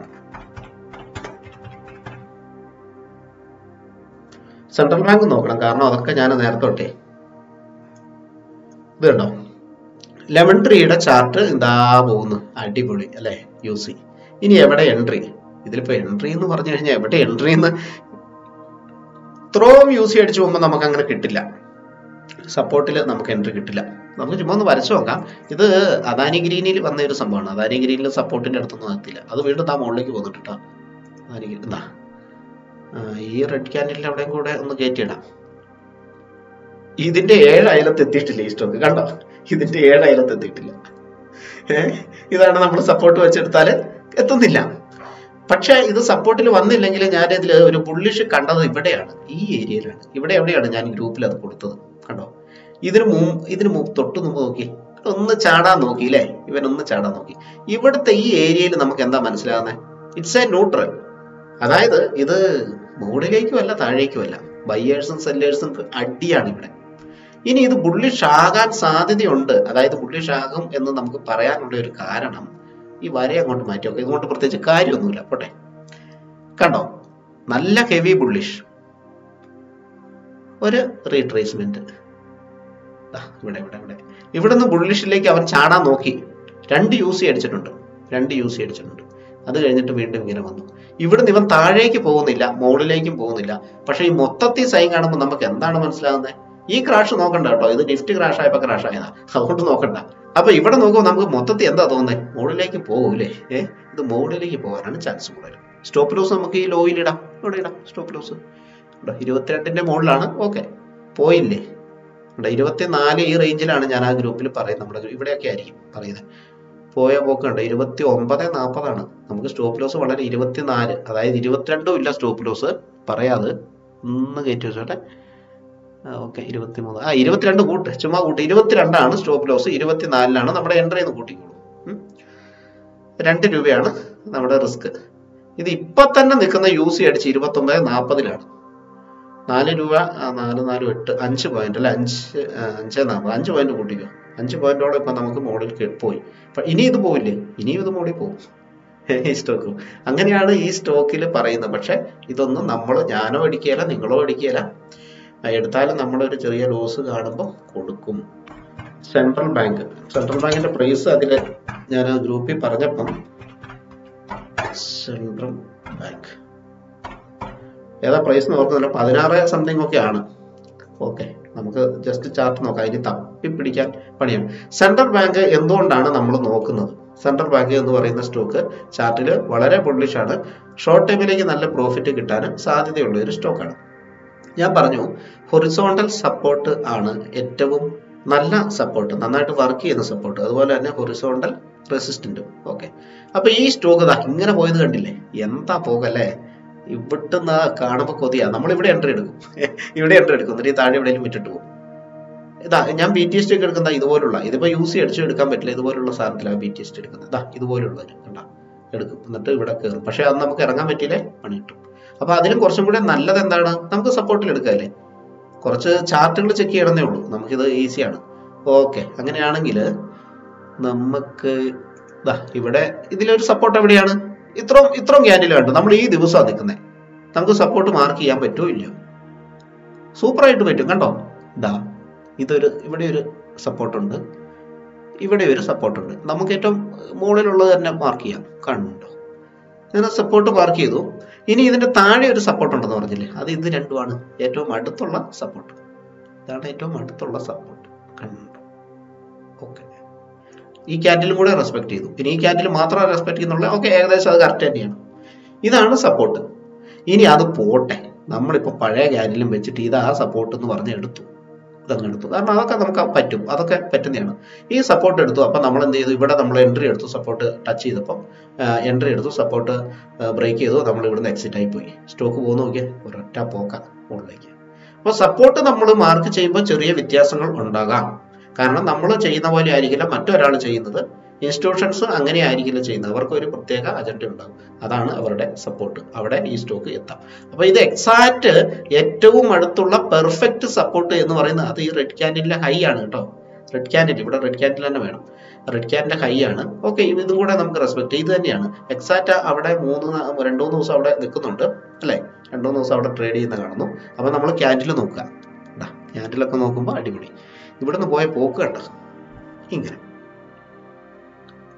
സെൻട്രൽ ബാങ്ക് നോക്കണം കാരണം അതൊക്കെ ഞാൻ നേരത്തെ തൊട്ടേ ഇത് കണ്ടോ ലെമൺ ട്രീയുടെ ചാർട്ട് ഇതാ പോകുന്നു അടിപൊളി അല്ലേ യൂസ് ചെയ്യും ഇനി എവിടെ എൻട്രി ഇതിലിപ്പോ എൻട്രി എന്ന് പറഞ്ഞു കഴിഞ്ഞാൽ എവിടെ എൻട്രി എന്ന് ഇത്രയും യൂസ് ചെയ്ത് അടിച്ചു പോകുമ്പോൾ നമുക്ക് അങ്ങനെ കിട്ടില്ല സപ്പോർട്ടിൽ നമുക്ക് എൻട്രി കിട്ടില്ല നമുക്ക് ചുമ്മാ ഒന്ന് വരച്ചു നോക്കാം ഇത് അദാനി ഗ്രീനിൽ വന്ന ഒരു സംഭവമാണ് അദാനി ഗ്രീനിൽ സപ്പോർട്ടിന്റെ അടുത്തൊന്നും എത്തില്ല അത് വീണ്ടും താ മുകളിലേക്ക് പോകുന്നുണ്ട് കേട്ടോ അദാനി ഗ്രീൻ ഇതാ ആ, ഈ റെഡ് ക്യാൻഡിലിന്റെ അവിടെയും കൂടെ ഒന്ന് കയറ്റിയിടാം ഇതിന്റെ ഏഴ് അയലത്ത് എത്തിയിട്ടില്ല ഈ സ്റ്റോക്ക് കണ്ടോ ഇതിന്റെ ഏഴ് അയലത്ത് എത്തിയിട്ടില്ല ഏഹ് ഇതാണ് നമ്മൾ സപ്പോർട്ട് വെച്ചെടുത്താൽ എത്തുന്നില്ല പക്ഷെ ഇത് സപ്പോർട്ടിൽ വന്നില്ലെങ്കിൽ ഞാൻ ഇതിൽ ഒരു ബുള്ളിഷ് കണ്ടത് ഇവിടെയാണ് ഈ ഏരിയയിലാണ് ഇവിടെ എവിടെയാണ് ഞാൻ ഗ്രൂപ്പിൽ അത് കൊടുത്തത് കണ്ടോ ഇതിന് മുമ്പ് ഇതിന് മുമ്പ് തൊട്ട് മുമ്പ് നോക്കി ഒന്ന് ചാടാൻ നോക്കി അല്ലേ ഇവൻ ഒന്ന് ചാടാൻ നോക്കി ഇവിടുത്തെ ഈ ഏരിയയിൽ നമുക്ക് എന്താ മനസ്സിലാകുന്നത് ഇറ്റ്സ് എ ന്യൂട്രൽ അതായത് ഇത് മുകളിലേക്കും അല്ല താഴേക്കും അല്ല ബയ്യേഴ്സും സെല്ലേഴ്സും അടിയാണ് ഇവിടെ ഇനി ഇത് ബുള്ളിഷ് ആകാൻ സാധ്യതയുണ്ട് അതായത് ബുള്ളിഷ് ആകും എന്ന് നമുക്ക് പറയാനുള്ള ഒരു കാരണം ഈ വര അങ്ങോട്ട് മാറ്റി നോക്കാം ഇതുകൊണ്ട് പ്രത്യേകിച്ച് കാര്യമൊന്നുമില്ല പോട്ടെ കണ്ടോ നല്ല ഹെവി ബുള്ളിഷ് ഒരു റീട്രേസ്മെന്റ് ഇവിടെ ഇവിടെ ഇവിടെ ഇവിടുന്ന് ബുള്ളിഷിലേക്ക് അവൻ ചാടാൻ നോക്കി രണ്ട് യൂസ് അടിച്ചിട്ടുണ്ട് രണ്ട് യൂസ് അടിച്ചിട്ടുണ്ട് അത് കഴിഞ്ഞിട്ട് വീണ്ടും ഇങ്ങനെ വന്നു ഇവിടുന്ന് ഇവൻ താഴേക്ക് പോകുന്നില്ല മുകളിലേക്കും പോകുന്നില്ല പക്ഷെ ഈ മൊത്തത്തിൽ സൈൻ കാണുമ്പോൾ നമുക്ക് എന്താണ് മനസ്സിലാകുന്നത് ഈ ക്രാഷ് നോക്കണ്ട കേട്ടോ ഇത് നിഫ്റ്റി ക്രാഷ് ആയപ്പോ ക്രാഷ് ആയതാ അതുകൊണ്ട് നോക്കണ്ട അപ്പൊ ഇവിടെ നോക്കുമ്പോൾ നമുക്ക് മൊത്തത്തിൽ എന്താ തോന്നുന്നത് മുകളിലേക്ക് പോകൂലേ ഏ ഇത് മുകളിലേക്ക് പോകാനാണ് ചാൻസ് കൂടുതൽ സ്റ്റോപ്പ് ലോസ് നമുക്ക് ഈ ലോയിൽ ഇടാം ഇവിടെ ഇടാം സ്റ്റോപ്പ് ലോസ് ഇവിടെ ഇരുപത്തിരണ്ടിന്റെ മുകളിലാണ് ഓക്കെ പോയില്ലേ ഇവിടെ ഇരുപത്തിനാല് ഈ റേഞ്ചിലാണ് ഞാൻ ആ ഗ്രൂപ്പിൽ പറയുന്നത് നമ്മുടെ ഇവിടെയൊക്കെ ആയിരിക്കും പറയുന്നത് പോയ പോക്കുണ്ട് ഇരുപത്തി ഒമ്പത് നാൽപ്പതാണ് നമുക്ക് സ്റ്റോപ്പ് ലോസ് വളരെ ഇരുപത്തിനാല് അതായത് ഇരുപത്തിരണ്ടും ഇല്ല സ്റ്റോപ്പ് ലോസ് പറയാതെ ഒന്ന് കയറ്റി വെച്ചോട്ടെ ഓക്കെ ഇരുപത്തിമൂന്ന് ആ ഇരുപത്തിരണ്ട് കൂട്ട് ചുമ്മാ കൂട്ട് ഇരുപത്തിരണ്ടാണ് സ്റ്റോപ്പ് ലോസ് ഇരുപത്തിനാലിലാണ് നമ്മുടെ എൻട്രി എന്ന് കൂട്ടിക്കോളൂ ഉം. രണ്ട് രൂപയാണ് നമ്മുടെ റിസ്ക് ഇത് ഇപ്പൊ തന്നെ നിൽക്കുന്ന യൂസി അടിച്ച് ഇരുപത്തി ഒമ്പത് നാൽപ്പതിലാണ് നാല് രൂപ ആ, നാല് നാല് എട്ട് അഞ്ച് പോയിന്റ് അല്ലെ അഞ്ച് ആ, അഞ്ച് നാൽപ്പത് അഞ്ച് പോയിന്റ് കൂട്ടിക്കോ അഞ്ച് പോയിന്റോളം ഇപ്പൊ നമുക്ക് മോഡിൽ പോയി അപ്പൊ ഇനി ഇത് പോവില്ലേ ഇനിയും ഇത് മോഡിൽ പോകും ഈ സ്റ്റോക്ക് അങ്ങനെയാണ് ഈ സ്റ്റോക്കിൽ പറയുന്നത് പക്ഷെ ഇതൊന്നും നമ്മൾ ഞാനോ അടിക്കുകയില്ല നിങ്ങളോ അടിക്കുകയില്ല ആ, എടുത്താലും നമ്മളൊരു ചെറിയ ലോസ് കാണുമ്പോൾ കൊടുക്കും സെൻട്രൽ ബാങ്ക് സെൻട്രൽ ബാങ്കിന്റെ പ്രൈസ് അതിൽ ഞാൻ ഗ്രൂപ്പിൽ പറഞ്ഞപ്പം സെൻട്രൽ ബാങ്ക് ഏതാ പ്രൈസ് നോക്കുന്നില്ല പതിനാറ് സംതിങ് ഒക്കെ ആണ് ഓക്കെ നമുക്ക് ജസ്റ്റ് ചാർട്ട് നോക്കാം ഇനി തപ്പി പിടിക്കാൻ പണിയാണ് സെൻട്രൽ ബാങ്ക് എന്തുകൊണ്ടാണ് നമ്മൾ നോക്കുന്നത് സെൻട്രൽ ബാങ്ക് എന്ന് പറയുന്ന സ്റ്റോക്ക് ചാർട്ടിൽ വളരെ bullish ആണ് ഷോർട്ട് ടൈമിലേക്ക് നല്ല പ്രോഫിറ്റ് കിട്ടാൻ സാധ്യതയുള്ള ഒരു സ്റ്റോക്കാണ് ഞാൻ പറഞ്ഞു ഹൊറിസോണ്ടൽ സപ്പോർട്ട് ആണ് ഏറ്റവും നല്ല സപ്പോർട്ട് നന്നായിട്ട് വർക്ക് ചെയ്യുന്ന സപ്പോർട്ട് അതുപോലെ തന്നെ ഹൊറിസോണ്ടൽ റെസിസ്റ്റന്റും ഓക്കെ അപ്പൊ ഈ സ്റ്റോക്ക് ഇതാ ഇങ്ങനെ പോയത് കണ്ടില്ലേ എന്താ പോകല്ലേ ഇവിടുന്ന് കാണുമ്പോൾ കൊതിയാ നമ്മൾ ഇവിടെ എൻട്രി എടുക്കും ഇവിടെ എൻട്രി എടുക്കും എന്നിട്ട് ഈ താഴെ എവിടെയെങ്കിലും വിറ്റിട്ട് പോകും ഇതാ ഞാൻ ബി ടി എസ് ടി ഒക്കെ എടുക്കുന്ന ഇതുപോലുള്ള ഇതിപ്പോ യൂസ് ചെയ്ത് അടിച്ചു എടുക്കാൻ പറ്റില്ല ഇതുപോലുള്ള സാധനത്തിലാണ് ബി ടി എസ് ടി എടുക്കുന്നത് ഇതാ ഇതുപോലുള്ളത് കണ്ടാ എടുക്കും എന്നിട്ട് ഇവിടെ കയറും പക്ഷെ അത് നമുക്ക് ഇറങ്ങാൻ പറ്റിയില്ലേ പണി കിട്ടും അപ്പൊ അതിലും കുറച്ചും കൂടെ നല്ലത് എന്താണ് നമുക്ക് സപ്പോർട്ടിൽ എടുക്കാല്ലേ കുറച്ച് ചാർട്ടുകൾ ചെക്ക് ചെയ്യണമെന്നേ ഉള്ളൂ നമുക്കിത് ഈസിയാണ് ഓക്കെ അങ്ങനെയാണെങ്കിൽ നമുക്ക് ദാ ഇവിടെ ഇതിലൊരു സപ്പോർട്ട് എവിടെയാണ് ഇത്രയും ഇത്രയും ക്യാൻഡിൽ കണ്ടു നമ്മൾ ഈ ദിവസമാണ് നിൽക്കുന്നത് നമുക്ക് സപ്പോർട്ട് മാർക്ക് ചെയ്യാൻ പറ്റുമോ ഇല്ലയോ സൂപ്പറായിട്ട് പറ്റും കണ്ടോ ഇതാ ഇതൊരു ഇവിടെ ഒരു സപ്പോർട്ട് ഉണ്ട് ഇവിടെ ഒരു സപ്പോർട്ട് ഉണ്ട് നമുക്ക് ഏറ്റവും മുകളിലുള്ളത് തന്നെ മാർക്ക് ചെയ്യാം കാണുന്നുണ്ടോ ഇങ്ങനെ സപ്പോർട്ട് മാർക്ക് ചെയ്തു ഇനി ഇതിന്റെ താഴെ ഒരു സപ്പോർട്ട് ഉണ്ടെന്ന് പറഞ്ഞില്ലേ അത് ഇത് രണ്ടുമാണ് ഏറ്റവും അടുത്തുള്ള സപ്പോർട്ട് ഇതാണ് ഏറ്റവും അടുത്തുള്ള സപ്പോർട്ട് കണ്ടു ഓക്കെ ഈ ക്യാൻഡിലും കൂടെ റെസ്പെക്ട് ചെയ്തു ഇനി ഈ ക്യാൻഡിൽ മാത്രം റെസ്പെക്ട് ചെയ്യുന്നുള്ള ഓക്കെ ഏകദേശം അത് കറക്റ്റ് തന്നെയാണ് ഇതാണ് സപ്പോർട്ട് ഇനി അത് പോട്ടെ നമ്മളിപ്പോ പഴയ ക്യാൻഡിലും വെച്ചിട്ട് ഇതാ സപ്പോർട്ട് എന്ന് പറഞ്ഞ് എടുത്തു ഇതങ്ങ് എടുത്തു കാരണം അതൊക്കെ നമുക്ക് പറ്റും അതൊക്കെ പറ്റുന്നതാണ് ഈ സപ്പോർട്ട് എടുത്തു അപ്പൊ നമ്മൾ എന്ത് ചെയ്തു ഇവിടെ നമ്മൾ എൻട്രി എടുത്തു സപ്പോർട്ട് ടച്ച് ചെയ്തപ്പം എൻട്രി എടുത്തു സപ്പോർട്ട് ബ്രേക്ക് ചെയ്തു നമ്മൾ ഇവിടുന്ന് എക്സിറ്റ് ആയി പോയി സ്റ്റോക്ക് പോകുന്ന നോക്കിയാൽ ഒരൊറ്റ പോക്ക മുകളിലേക്ക് അപ്പോൾ സപ്പോർട്ട് നമ്മൾ മാർക്ക് ചെയ്യുമ്പോൾ ചെറിയ വ്യത്യാസങ്ങൾ ഉണ്ടാകാം കാരണം നമ്മൾ ചെയ്യുന്ന പോലെ ആയിരിക്കില്ല മറ്റൊരാൾ ചെയ്യുന്നത് ഇൻസ്റ്റിറ്റ്യൂഷൻസ് അങ്ങനെ ആയിരിക്കില്ല ചെയ്യുന്നത് അവർക്ക് ഒരു പ്രത്യേക അജണ്ട ഉണ്ടാകും അതാണ് അവരുടെ സപ്പോർട്ട് അവിടെ ഈ സ്റ്റോക്ക് എത്താം അപ്പൊ ഇത് എക്സാക്ട് ഏറ്റവും അടുത്തുള്ള പെർഫെക്റ്റ് സപ്പോർട്ട് എന്ന് പറയുന്നത് അത് ഈ റെഡ് ക്യാൻഡിലെ ഹൈ ആണ് കേട്ടോ റെഡ് ക്യാൻഡിൽ ഇവിടെ റെഡ് ക്യാൻഡിൽ തന്നെ വേണം റെഡ് ക്യാൻഡിന്റെ ഹൈ ആണ് ഓക്കെ ഇതും കൂടെ നമുക്ക് റെസ്പെക്ട് ഇത് തന്നെയാണ് എക്സാക്ട് അവിടെ മൂന്ന് നാ- രണ്ടു മൂന്ന് ദിവസം അവിടെ നിൽക്കുന്നുണ്ട് അല്ലേ രണ്ടു മൂന്ന് ദിവസം അവിടെ ട്രേഡ് ചെയ്യുന്ന കാണുന്നു അപ്പൊ നമ്മൾ ക്യാൻഡിൽ നോക്കുക ക്യാൻഡിലൊക്കെ നോക്കുമ്പോൾ അടിപൊളി ഇവിടുന്ന് പോയ പോക്ക് കണ്ട ഇങ്ങനെ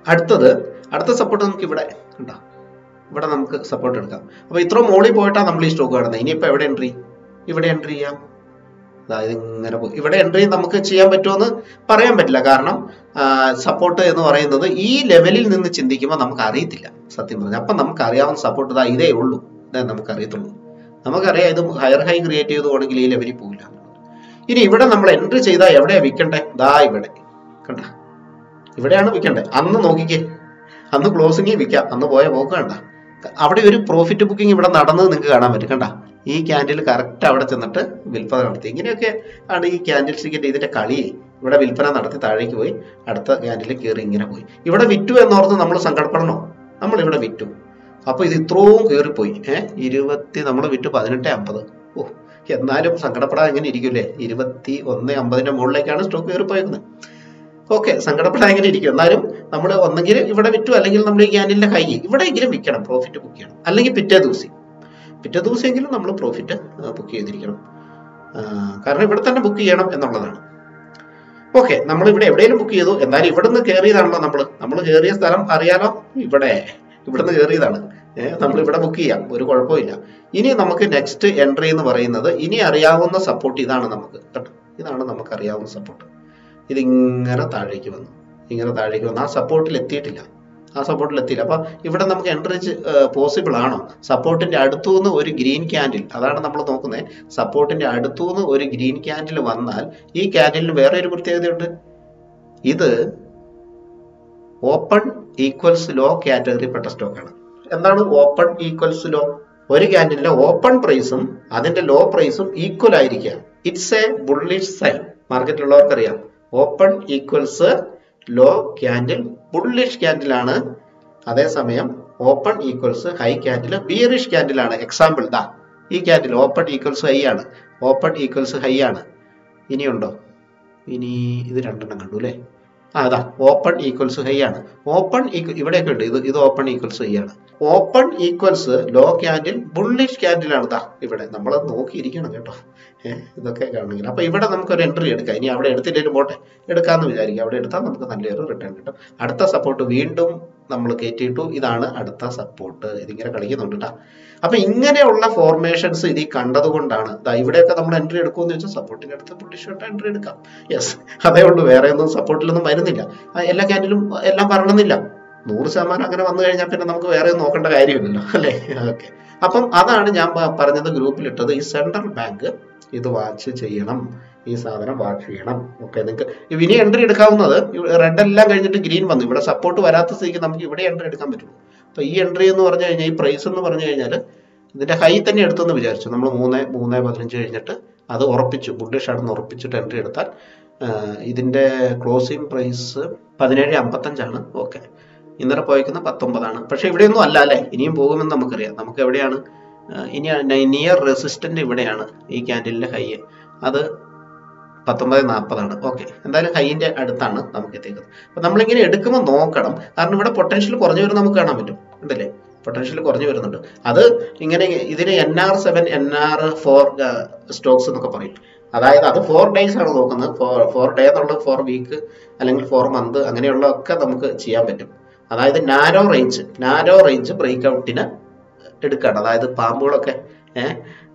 അടുത്തത് അടുത്ത സപ്പോർട്ട് നമുക്ക് ഇവിടെ ഉണ്ടോ ഇവിടെ നമുക്ക് സപ്പോർട്ട് എടുക്കാം അപ്പോൾ ഇത്ര മോളിൽ പോയിട്ടാണ് നമ്മൾ ഈ സ്റ്റോക്ക് കാണുന്നത് ഇനിയിപ്പോൾ എവിടെ എൻട്രി ഇവിടെ എൻട്രി ചെയ്യാം അതായത് ഇങ്ങനെ പോയി ഇവിടെ എൻട്രി നമുക്ക് ചെയ്യാൻ പറ്റുമെന്ന് പറയാൻ പറ്റില്ല കാരണം സപ്പോർട്ട് എന്ന് പറയുന്നത് ഈ ലെവലിൽ നിന്ന് ചിന്തിക്കുമ്പോൾ നമുക്ക് അറിയത്തില്ല സത്യം പറഞ്ഞാൽ അപ്പം നമുക്ക് അറിയാവുന്ന സപ്പോർട്ട് ഇതാ ഇതേ ഉള്ളൂ ഇതേ നമുക്ക് അറിയത്തുള്ളൂ നമുക്കറിയാം ഇത് ഹയർ ഹൈ ക്രിയേറ്റ് ചെയ്ത് പോകണമെങ്കിൽ ഈ ലെവലിൽ പോകില്ല ഇനി ഇവിടെ നമ്മൾ എൻട്രി ചെയ്താൽ എവിടെയാ വിൽക്കണ്ടേ ദാ ഇവിടെ കണ്ട ഇവിടെയാണ് വിൽക്കണ്ടേ അന്ന് നോക്കിക്കേ അന്ന് ക്ലോസിംഗ് വിൽക്കാം അന്ന് പോയ പോക്ക് കണ്ട അവിടെ ഒരു പ്രോഫിറ്റ് ബുക്കിംഗ് ഇവിടെ നടന്നത് നിങ്ങൾക്ക് കാണാൻ പറ്റും കണ്ട ഈ ക്യാൻഡിൽ കറക്റ്റ് അവിടെ ചെന്നിട്ട് വിൽപ്പന നടത്തി ഇങ്ങനെയൊക്കെ ആണ് ഈ ക്യാൻഡിൽ സ്റ്റിക്കിന്റെ ഇതിന്റെ കളിയെ ഇവിടെ വിൽപ്പന നടത്തി താഴേക്ക് പോയി അടുത്ത ക്യാൻഡിൽ കയറി ഇങ്ങനെ പോയി ഇവിടെ വിറ്റു എന്നോർത്ത് നമ്മൾ സങ്കടപ്പെടണോ നമ്മൾ ഇവിടെ വിറ്റു അപ്പൊ ഇത് ഇത്രയും കയറിപ്പോയി ഏഹ് ഇരുപത്തി നമ്മൾ വിറ്റു പതിനെട്ട് അമ്പത് ഓ എന്നാലും സങ്കടപ്പെടാൻ എങ്ങനെ ഇരിക്കൂലേ ഇരുപത്തി ഒന്ന് അമ്പതിന്റെ മുകളിലേക്കാണ് സ്റ്റോക്ക് കയറിപ്പോയേക്കുന്നത് ഓക്കെ സങ്കടപ്പെടാൻ എങ്ങനെ ഇരിക്കും എന്നാലും നമ്മൾ ഒന്നെങ്കിൽ ഇവിടെ വിറ്റു അല്ലെങ്കിൽ നമ്മൾ ഈ ക്യാൻഡിലിന്റെ കൈ ഇവിടെയെങ്കിലും വിൽക്കണം പ്രോഫിറ്റ് ബുക്ക് ചെയ്യണം അല്ലെങ്കിൽ പിറ്റേ ദിവസം പിറ്റേ ദിവസമെങ്കിലും നമ്മൾ പ്രോഫിറ്റ് ബുക്ക് ചെയ്തിരിക്കണം ആ, കാരണം ഇവിടെ തന്നെ ബുക്ക് ചെയ്യണം എന്നുള്ളതാണ് ഓക്കെ നമ്മൾ ഇവിടെ എവിടെയെങ്കിലും ബുക്ക് ചെയ്തു എന്നാലും ഇവിടെ നിന്ന് കയറിയതാണല്ലോ നമ്മൾ നമ്മൾ കയറിയ സ്ഥലം അറിയാലോ ഇവിടെ ഇവിടെ നിന്ന് കയറിയതാണ് ഏഹ് നമ്മൾ ഇവിടെ ബുക്ക് ചെയ്യാം ഒരു കുഴപ്പമില്ല ഇനി നമുക്ക് നെക്സ്റ്റ് എൻട്രി എന്ന് പറയുന്നത് ഇനി അറിയാവുന്ന സപ്പോർട്ട് ഇതാണ് നമുക്ക് കേട്ടോ ഇതാണ് നമുക്ക് അറിയാവുന്ന സപ്പോർട്ട് ഇതിങ്ങനെ താഴേക്ക് വന്നു ഇങ്ങനെ താഴേക്ക് വന്നു ആ സപ്പോർട്ടിൽ എത്തിയിട്ടില്ല ആ സപ്പോർട്ടിൽ എത്തിയില്ല അപ്പൊ ഇവിടെ നമുക്ക് എൻട്രി പോസിബിൾ ആണോ സപ്പോർട്ടിന്റെ അടുത്തുനിന്ന് ഒരു ഗ്രീൻ ക്യാൻഡിൽ അതാണ് നമ്മൾ നോക്കുന്നത് സപ്പോർട്ടിന്റെ അടുത്തുനിന്ന് ഒരു ഗ്രീൻ ക്യാൻഡിൽ വന്നാൽ ഈ ക്യാൻഡിലിന് വേറെ ഒരു പ്രത്യേകതയുണ്ട് ഇത് ഓപ്പൺ ഈക്വൽസ് ലോ കാറ്റഗറിപ്പെട്ട സ്റ്റോക്കാണ് എന്താണ് ഓപ്പൺ ഈക്വൽസ് ലോ ഒരു ക്യാൻഡിലെ ഓപ്പൺ പ്രൈസും അതിന്റെ ലോ പ്രൈസും ഈക്വൽ ആയിരിക്കുക ഇറ്റ്സ് എ ബുള്ളിഷ് സൈൻ മാർക്കറ്റിലുള്ളവർക്കറിയാം open equals low candle bullish candle ആണ് അതേസമയം open equals high candle bearish candle ആണ് എക്സാമ്പിൾ ദാ ഈ ക്യാൻഡിൽ ഓപ്പൺ ഈക്വൽസ് ഹൈ ആണ് ഓപ്പൺ ഈക്വൽസ് ഹൈ ആണ് ഇനിയുണ്ടോ ഇനി ഇത് രണ്ടെണ്ണം കണ്ടു അല്ലേ ആ അതാ ഓപ്പൺ ഈക്വൽസ് ഹൈ ആണ് ഓപ്പൺ ഇവിടെയൊക്കെ ഉണ്ട് ഇത് ഇത് ഓപ്പൺ ഈക്വൽസ് ഹൈ ആണ് open equals low candle bullish candle ആണ് ദാ ഇവിടെ നമ്മൾ നോക്കിയിരിക്കണം കേട്ടോ ഏഹ് ഇതൊക്കെ കാണണമെങ്കിൽ അപ്പൊ ഇവിടെ നമുക്ക് ഒരു എൻട്രി എടുക്കാം ഇനി അവിടെ എടുത്തില്ലെങ്കിലും പോട്ടെ എടുക്കാന്ന് വിചാരിക്കുക അവിടെ എടുത്താൽ നമുക്ക് നല്ലൊരു റിട്ടേൺ കിട്ടും അടുത്ത സപ്പോർട്ട് വീണ്ടും നമ്മൾ കയറ്റിയിട്ടു ഇതാണ് അടുത്ത സപ്പോർട്ട് ഇതിങ്ങനെ കളിക്കുന്നുണ്ട് കേട്ടോ അപ്പൊ ഇങ്ങനെയുള്ള ഫോർമേഷൻസ് ഇതിൽ കണ്ടതുകൊണ്ടാണ് ദാ ഇവിടെയൊക്കെ നമ്മൾ എൻട്രി എടുക്കുമെന്ന് വെച്ചാൽ സപ്പോർട്ടിന്റെ അടുത്ത് ബുള്ളിഷ് എൻട്രി എടുക്കാം യെസ് അതേ ഉള്ളൂ വേറെ ഒന്നും സപ്പോർട്ടിലൊന്നും വരുന്നില്ല ആ, എല്ലാ ക്യാൻഡിലും എല്ലാം പറയണമെന്നില്ല നൂറ് ശതമാനം അങ്ങനെ വന്നു കഴിഞ്ഞാൽ പിന്നെ നമുക്ക് വേറെ ഒന്നും നോക്കേണ്ട കാര്യമില്ലല്ലോ അല്ലേ ഓക്കെ അപ്പം അതാണ് ഞാൻ പ- പറഞ്ഞത് ഗ്രൂപ്പിൽ ഇട്ടത് ഈ സെൻട്രൽ ബാങ്ക് ഇത് വാച്ച് ചെയ്യണം ഈ സാധനം വാച്ച് ചെയ്യണം ഓക്കെ നിങ്ങൾക്ക് ഇനി എൻട്രി എടുക്കാവുന്നത് റെഡ് എല്ലാം കഴിഞ്ഞിട്ട് ഗ്രീൻ വന്നു ഇവിടെ സപ്പോർട്ട് വരാത്ത സ്ഥിതിക്ക് നമുക്ക് ഇവിടെ എൻട്രി എടുക്കാൻ പറ്റുള്ളൂ അപ്പൊ ഈ എൻട്രി എന്ന് പറഞ്ഞു കഴിഞ്ഞാൽ ഈ പ്രൈസ് എന്ന് പറഞ്ഞു കഴിഞ്ഞാൽ ഇതിന്റെ ഹൈ തന്നെ എടുത്തെന്ന് വിചാരിച്ചു നമ്മൾ മൂന്ന് മൂന്ന് പതിനഞ്ച് കഴിഞ്ഞിട്ട് അത് ഉറപ്പിച്ചു ബുള്ളിഷ് ആണെന്ന് ഉറപ്പിച്ചിട്ട് എൻട്രി എടുത്താൽ ആ, ഇതിന്റെ ക്ലോസിംഗ് പ്രൈസ് പതിനേഴ് അമ്പത്തഞ്ചാണ് ഓക്കെ ഇന്നലെ പോയേക്കുന്ന പത്തൊമ്പതാണ് പക്ഷെ ഇവിടെയൊന്നും അല്ല അല്ലേ ഇനിയും പോകുമെന്ന് നമുക്കറിയാം നമുക്ക് എവിടെയാണ് ആ, ഇനി നിയർ റെസിസ്റ്റന്റ് ഇവിടെയാണ് ഈ ക്യാൻഡിലിന്റെ ഹൈ അത് പത്തൊമ്പത് നാൽപ്പതാണ് ഓക്കെ എന്തായാലും ഹൈൻ്റെ അടുത്താണ് നമുക്ക് എത്തിക്കുന്നത് അപ്പൊ നമ്മളിങ്ങനെ എടുക്കുമ്പോൾ നോക്കണം കാരണം ഇവിടെ പൊട്ടൻഷ്യൽ കുറഞ്ഞു വരുന്നത് നമുക്ക് കാണാൻ പറ്റും ഉണ്ടല്ലേ പൊട്ടൻഷ്യൽ കുറഞ്ഞു വരുന്നുണ്ട് അത് ഇങ്ങനെ ഇതിന് N R seven N R four stocks എന്നൊക്കെ പറയും അതായത് അത് ഫോർ ഡേയ്സ് ആണ് നോക്കുന്നത് ഫോർ ഫോർ ഡേ എന്നുള്ളത് ഫോർ വീക്ക് അല്ലെങ്കിൽ ഫോർ മന്ത് അങ്ങനെയുള്ള ഒക്കെ നമുക്ക് ചെയ്യാൻ പറ്റും അതായത് narrow range narrow range break ഔട്ടിന് എടുക്കുകയാണ് അതായത് പാമ്പുകളൊക്കെ ഏഹ്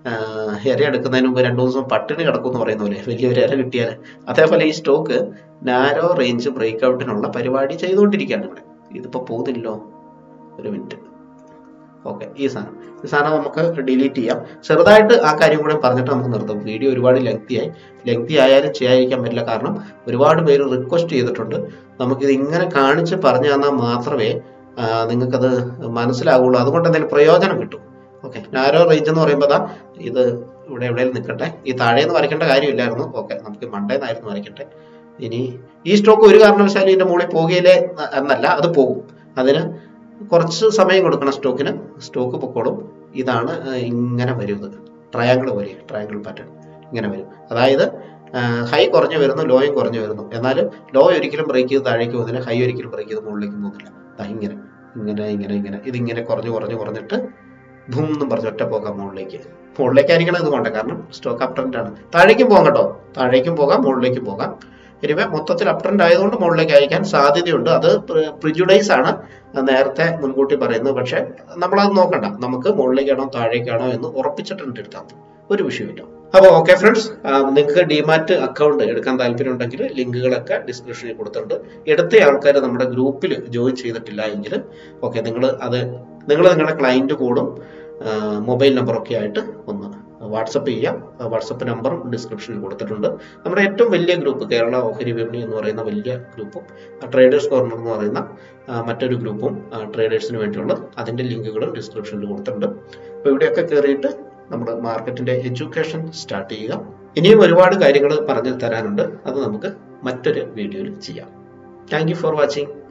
ഇര എടുക്കുന്നതിന് മുമ്പ് രണ്ടു ദിവസം പട്ടിണി കിടക്കും എന്ന് പറയുന്ന പോലെ വലിയൊരു ഇര കിട്ടിയാൽ അതേപോലെ ഈ സ്റ്റോക്ക് നാരോ റേഞ്ച് ബ്രേക്ക് ഔട്ടിനുള്ള പരിപാടി ചെയ്തുകൊണ്ടിരിക്കുകയാണ് ഇവിടെ ഇതിപ്പോ പോകുന്നില്ലോ ഒരു മിനിറ്റ് ഓക്കെ ഈ സാധനം ഈ സാധനം നമുക്ക് ഡിലീറ്റ് ചെയ്യാം ചെറുതായിട്ട് ആ കാര്യം കൂടെ പറഞ്ഞിട്ട് നമുക്ക് നിർത്തും വീഡിയോ ഒരുപാട് ലെങ്തി ആയി ലെങ്തി ആയാലും ചെയ്യാതിരിക്കാൻ പറ്റില്ല കാരണം ഒരുപാട് പേര് റിക്വസ്റ്റ് ചെയ്തിട്ടുണ്ട് നമുക്കിത് ഇങ്ങനെ കാണിച്ച് പറഞ്ഞു തന്നാൽ മാത്രമേ ആ, നിങ്ങൾക്കത് മനസ്സിലാവുള്ളൂ അതുകൊണ്ട് എന്തെങ്കിലും പ്രയോജനം കിട്ടും ഓക്കെ നാരോ റേഞ്ച് എന്ന് പറയുമ്പോൾ ദാ ഇത് ഇവിടെ എവിടെയെങ്കിലും നിൽക്കട്ടെ ഈ താഴേന്ന് വരയ്ക്കേണ്ട കാര്യമില്ലായിരുന്നു ഓക്കെ നമുക്ക് മണ്ടേന്നായിരുന്നു വരയ്ക്കട്ടെ ഇനി ഈ സ്റ്റോക്ക് ഒരു കാരണവശാലും ഇതിന്റെ മുകളിൽ പോകുകയില്ലേ എന്നല്ല അത് പോകും അതിന് കുറച്ച് സമയം കൊടുക്കണം സ്റ്റോക്കിന് സ്റ്റോക്ക് പൊക്കോളും ഇതാണ് ആ, ഇങ്ങനെ വരുന്നത് ട്രയാങ്കിൾ പോലെ ട്രയാങ്കിൾ പാറ്റേൺ ഇങ്ങനെ വരും അതായത് ഹൈ കുറഞ്ഞു വരുന്നു ലോയും കുറഞ്ഞു വരുന്നു എന്നാലും ലോ ഒരിക്കലും ബ്രേക്ക് ചെയ്ത് താഴേക്ക് പോകുന്നില്ല ഹൈ ഒരിക്കലും ബ്രേക്ക് ചെയ്ത് മുകളിലേക്ക് പോകുന്നില്ല ദാ ഇങ്ങനെ ഇങ്ങനെ ഇങ്ങനെ ഇങ്ങനെ ഇതിങ്ങനെ കുറഞ്ഞു കുറഞ്ഞു കുറഞ്ഞിട്ട് ഭൂം എന്നും പറഞ്ഞ് ഒറ്റ പോകാം മുകളിലേക്ക് മുകളിലേക്കായിരിക്കണം ഇത് പോകണ്ട കാരണം സ്റ്റോക്ക് അപ് ട്രെൻഡ് ആണ് താഴേക്കും പോകാം കേട്ടോ താഴേക്കും പോകാം മുകളിലേക്കും പോകാം എനിവേ മൊത്തത്തിൽ അപ് ട്രെൻഡ് ആയതുകൊണ്ട് മുകളിലേക്ക് അയക്കാൻ സാധ്യതയുണ്ട് അത് പ്രിജുഡൈസ് ആണ് നേരത്തെ മുൻകൂട്ടി പറയുന്നത് പക്ഷെ നമ്മളത് നോക്കണ്ട നമുക്ക് മുകളിലേക്കാണോ താഴേക്കാണോ എന്ന് ഉറപ്പിച്ചിട്ടുണ്ട് എടുത്താൽ മതി ഒരു വിഷയമില്ല അപ്പോൾ ഓക്കെ ഫ്രണ്ട്സ് നിങ്ങൾക്ക് ഡിമാറ്റ് അക്കൗണ്ട് എടുക്കാൻ താല്പര്യം ഉണ്ടെങ്കിൽ ലിങ്കുകളൊക്കെ ഡിസ്ക്രിപ്ഷനിൽ കൊടുത്തിട്ടുണ്ട് എടുത്ത ആൾക്കാർ നമ്മുടെ ഗ്രൂപ്പിൽ ജോയിൻ ചെയ്തിട്ടില്ല എങ്കിൽ ഓക്കെ നിങ്ങൾ അത് നിങ്ങൾ നിങ്ങളുടെ ക്ലയൻറ്റ് കോഡും മൊബൈൽ നമ്പറൊക്കെ ആയിട്ട് ഒന്ന് വാട്സപ്പ് ചെയ്യാം വാട്സപ്പ് നമ്പറും ഡിസ്ക്രിപ്ഷനിൽ കൊടുത്തിട്ടുണ്ട് നമ്മുടെ ഏറ്റവും വലിയ ഗ്രൂപ്പ് കേരള ഓഹരി വിപണി എന്ന് പറയുന്ന വലിയ ഗ്രൂപ്പും ട്രേഡേഴ്സ് കോർണർ എന്ന് പറയുന്ന മറ്റൊരു ഗ്രൂപ്പും ട്രേഡേഴ്സിന് വേണ്ടിയുള്ള അതിൻ്റെ ലിങ്കുകളും ഡിസ്ക്രിപ്ഷനിൽ കൊടുത്തിട്ടുണ്ട് അപ്പോൾ ഇവിടെയൊക്കെ കയറിയിട്ട് നമ്മുടെ മാർക്കറ്റിന്റെ എഡ്യൂക്കേഷൻ സ്റ്റാർട്ട് ചെയ്യുക ഇനിയും ഒരുപാട് കാര്യങ്ങൾ പറഞ്ഞു തരാനുണ്ട് അത് നമുക്ക് മറ്റൊരു വീഡിയോയിൽ ചെയ്യാം താങ്ക് യു ഫോർ വാച്ചിങ്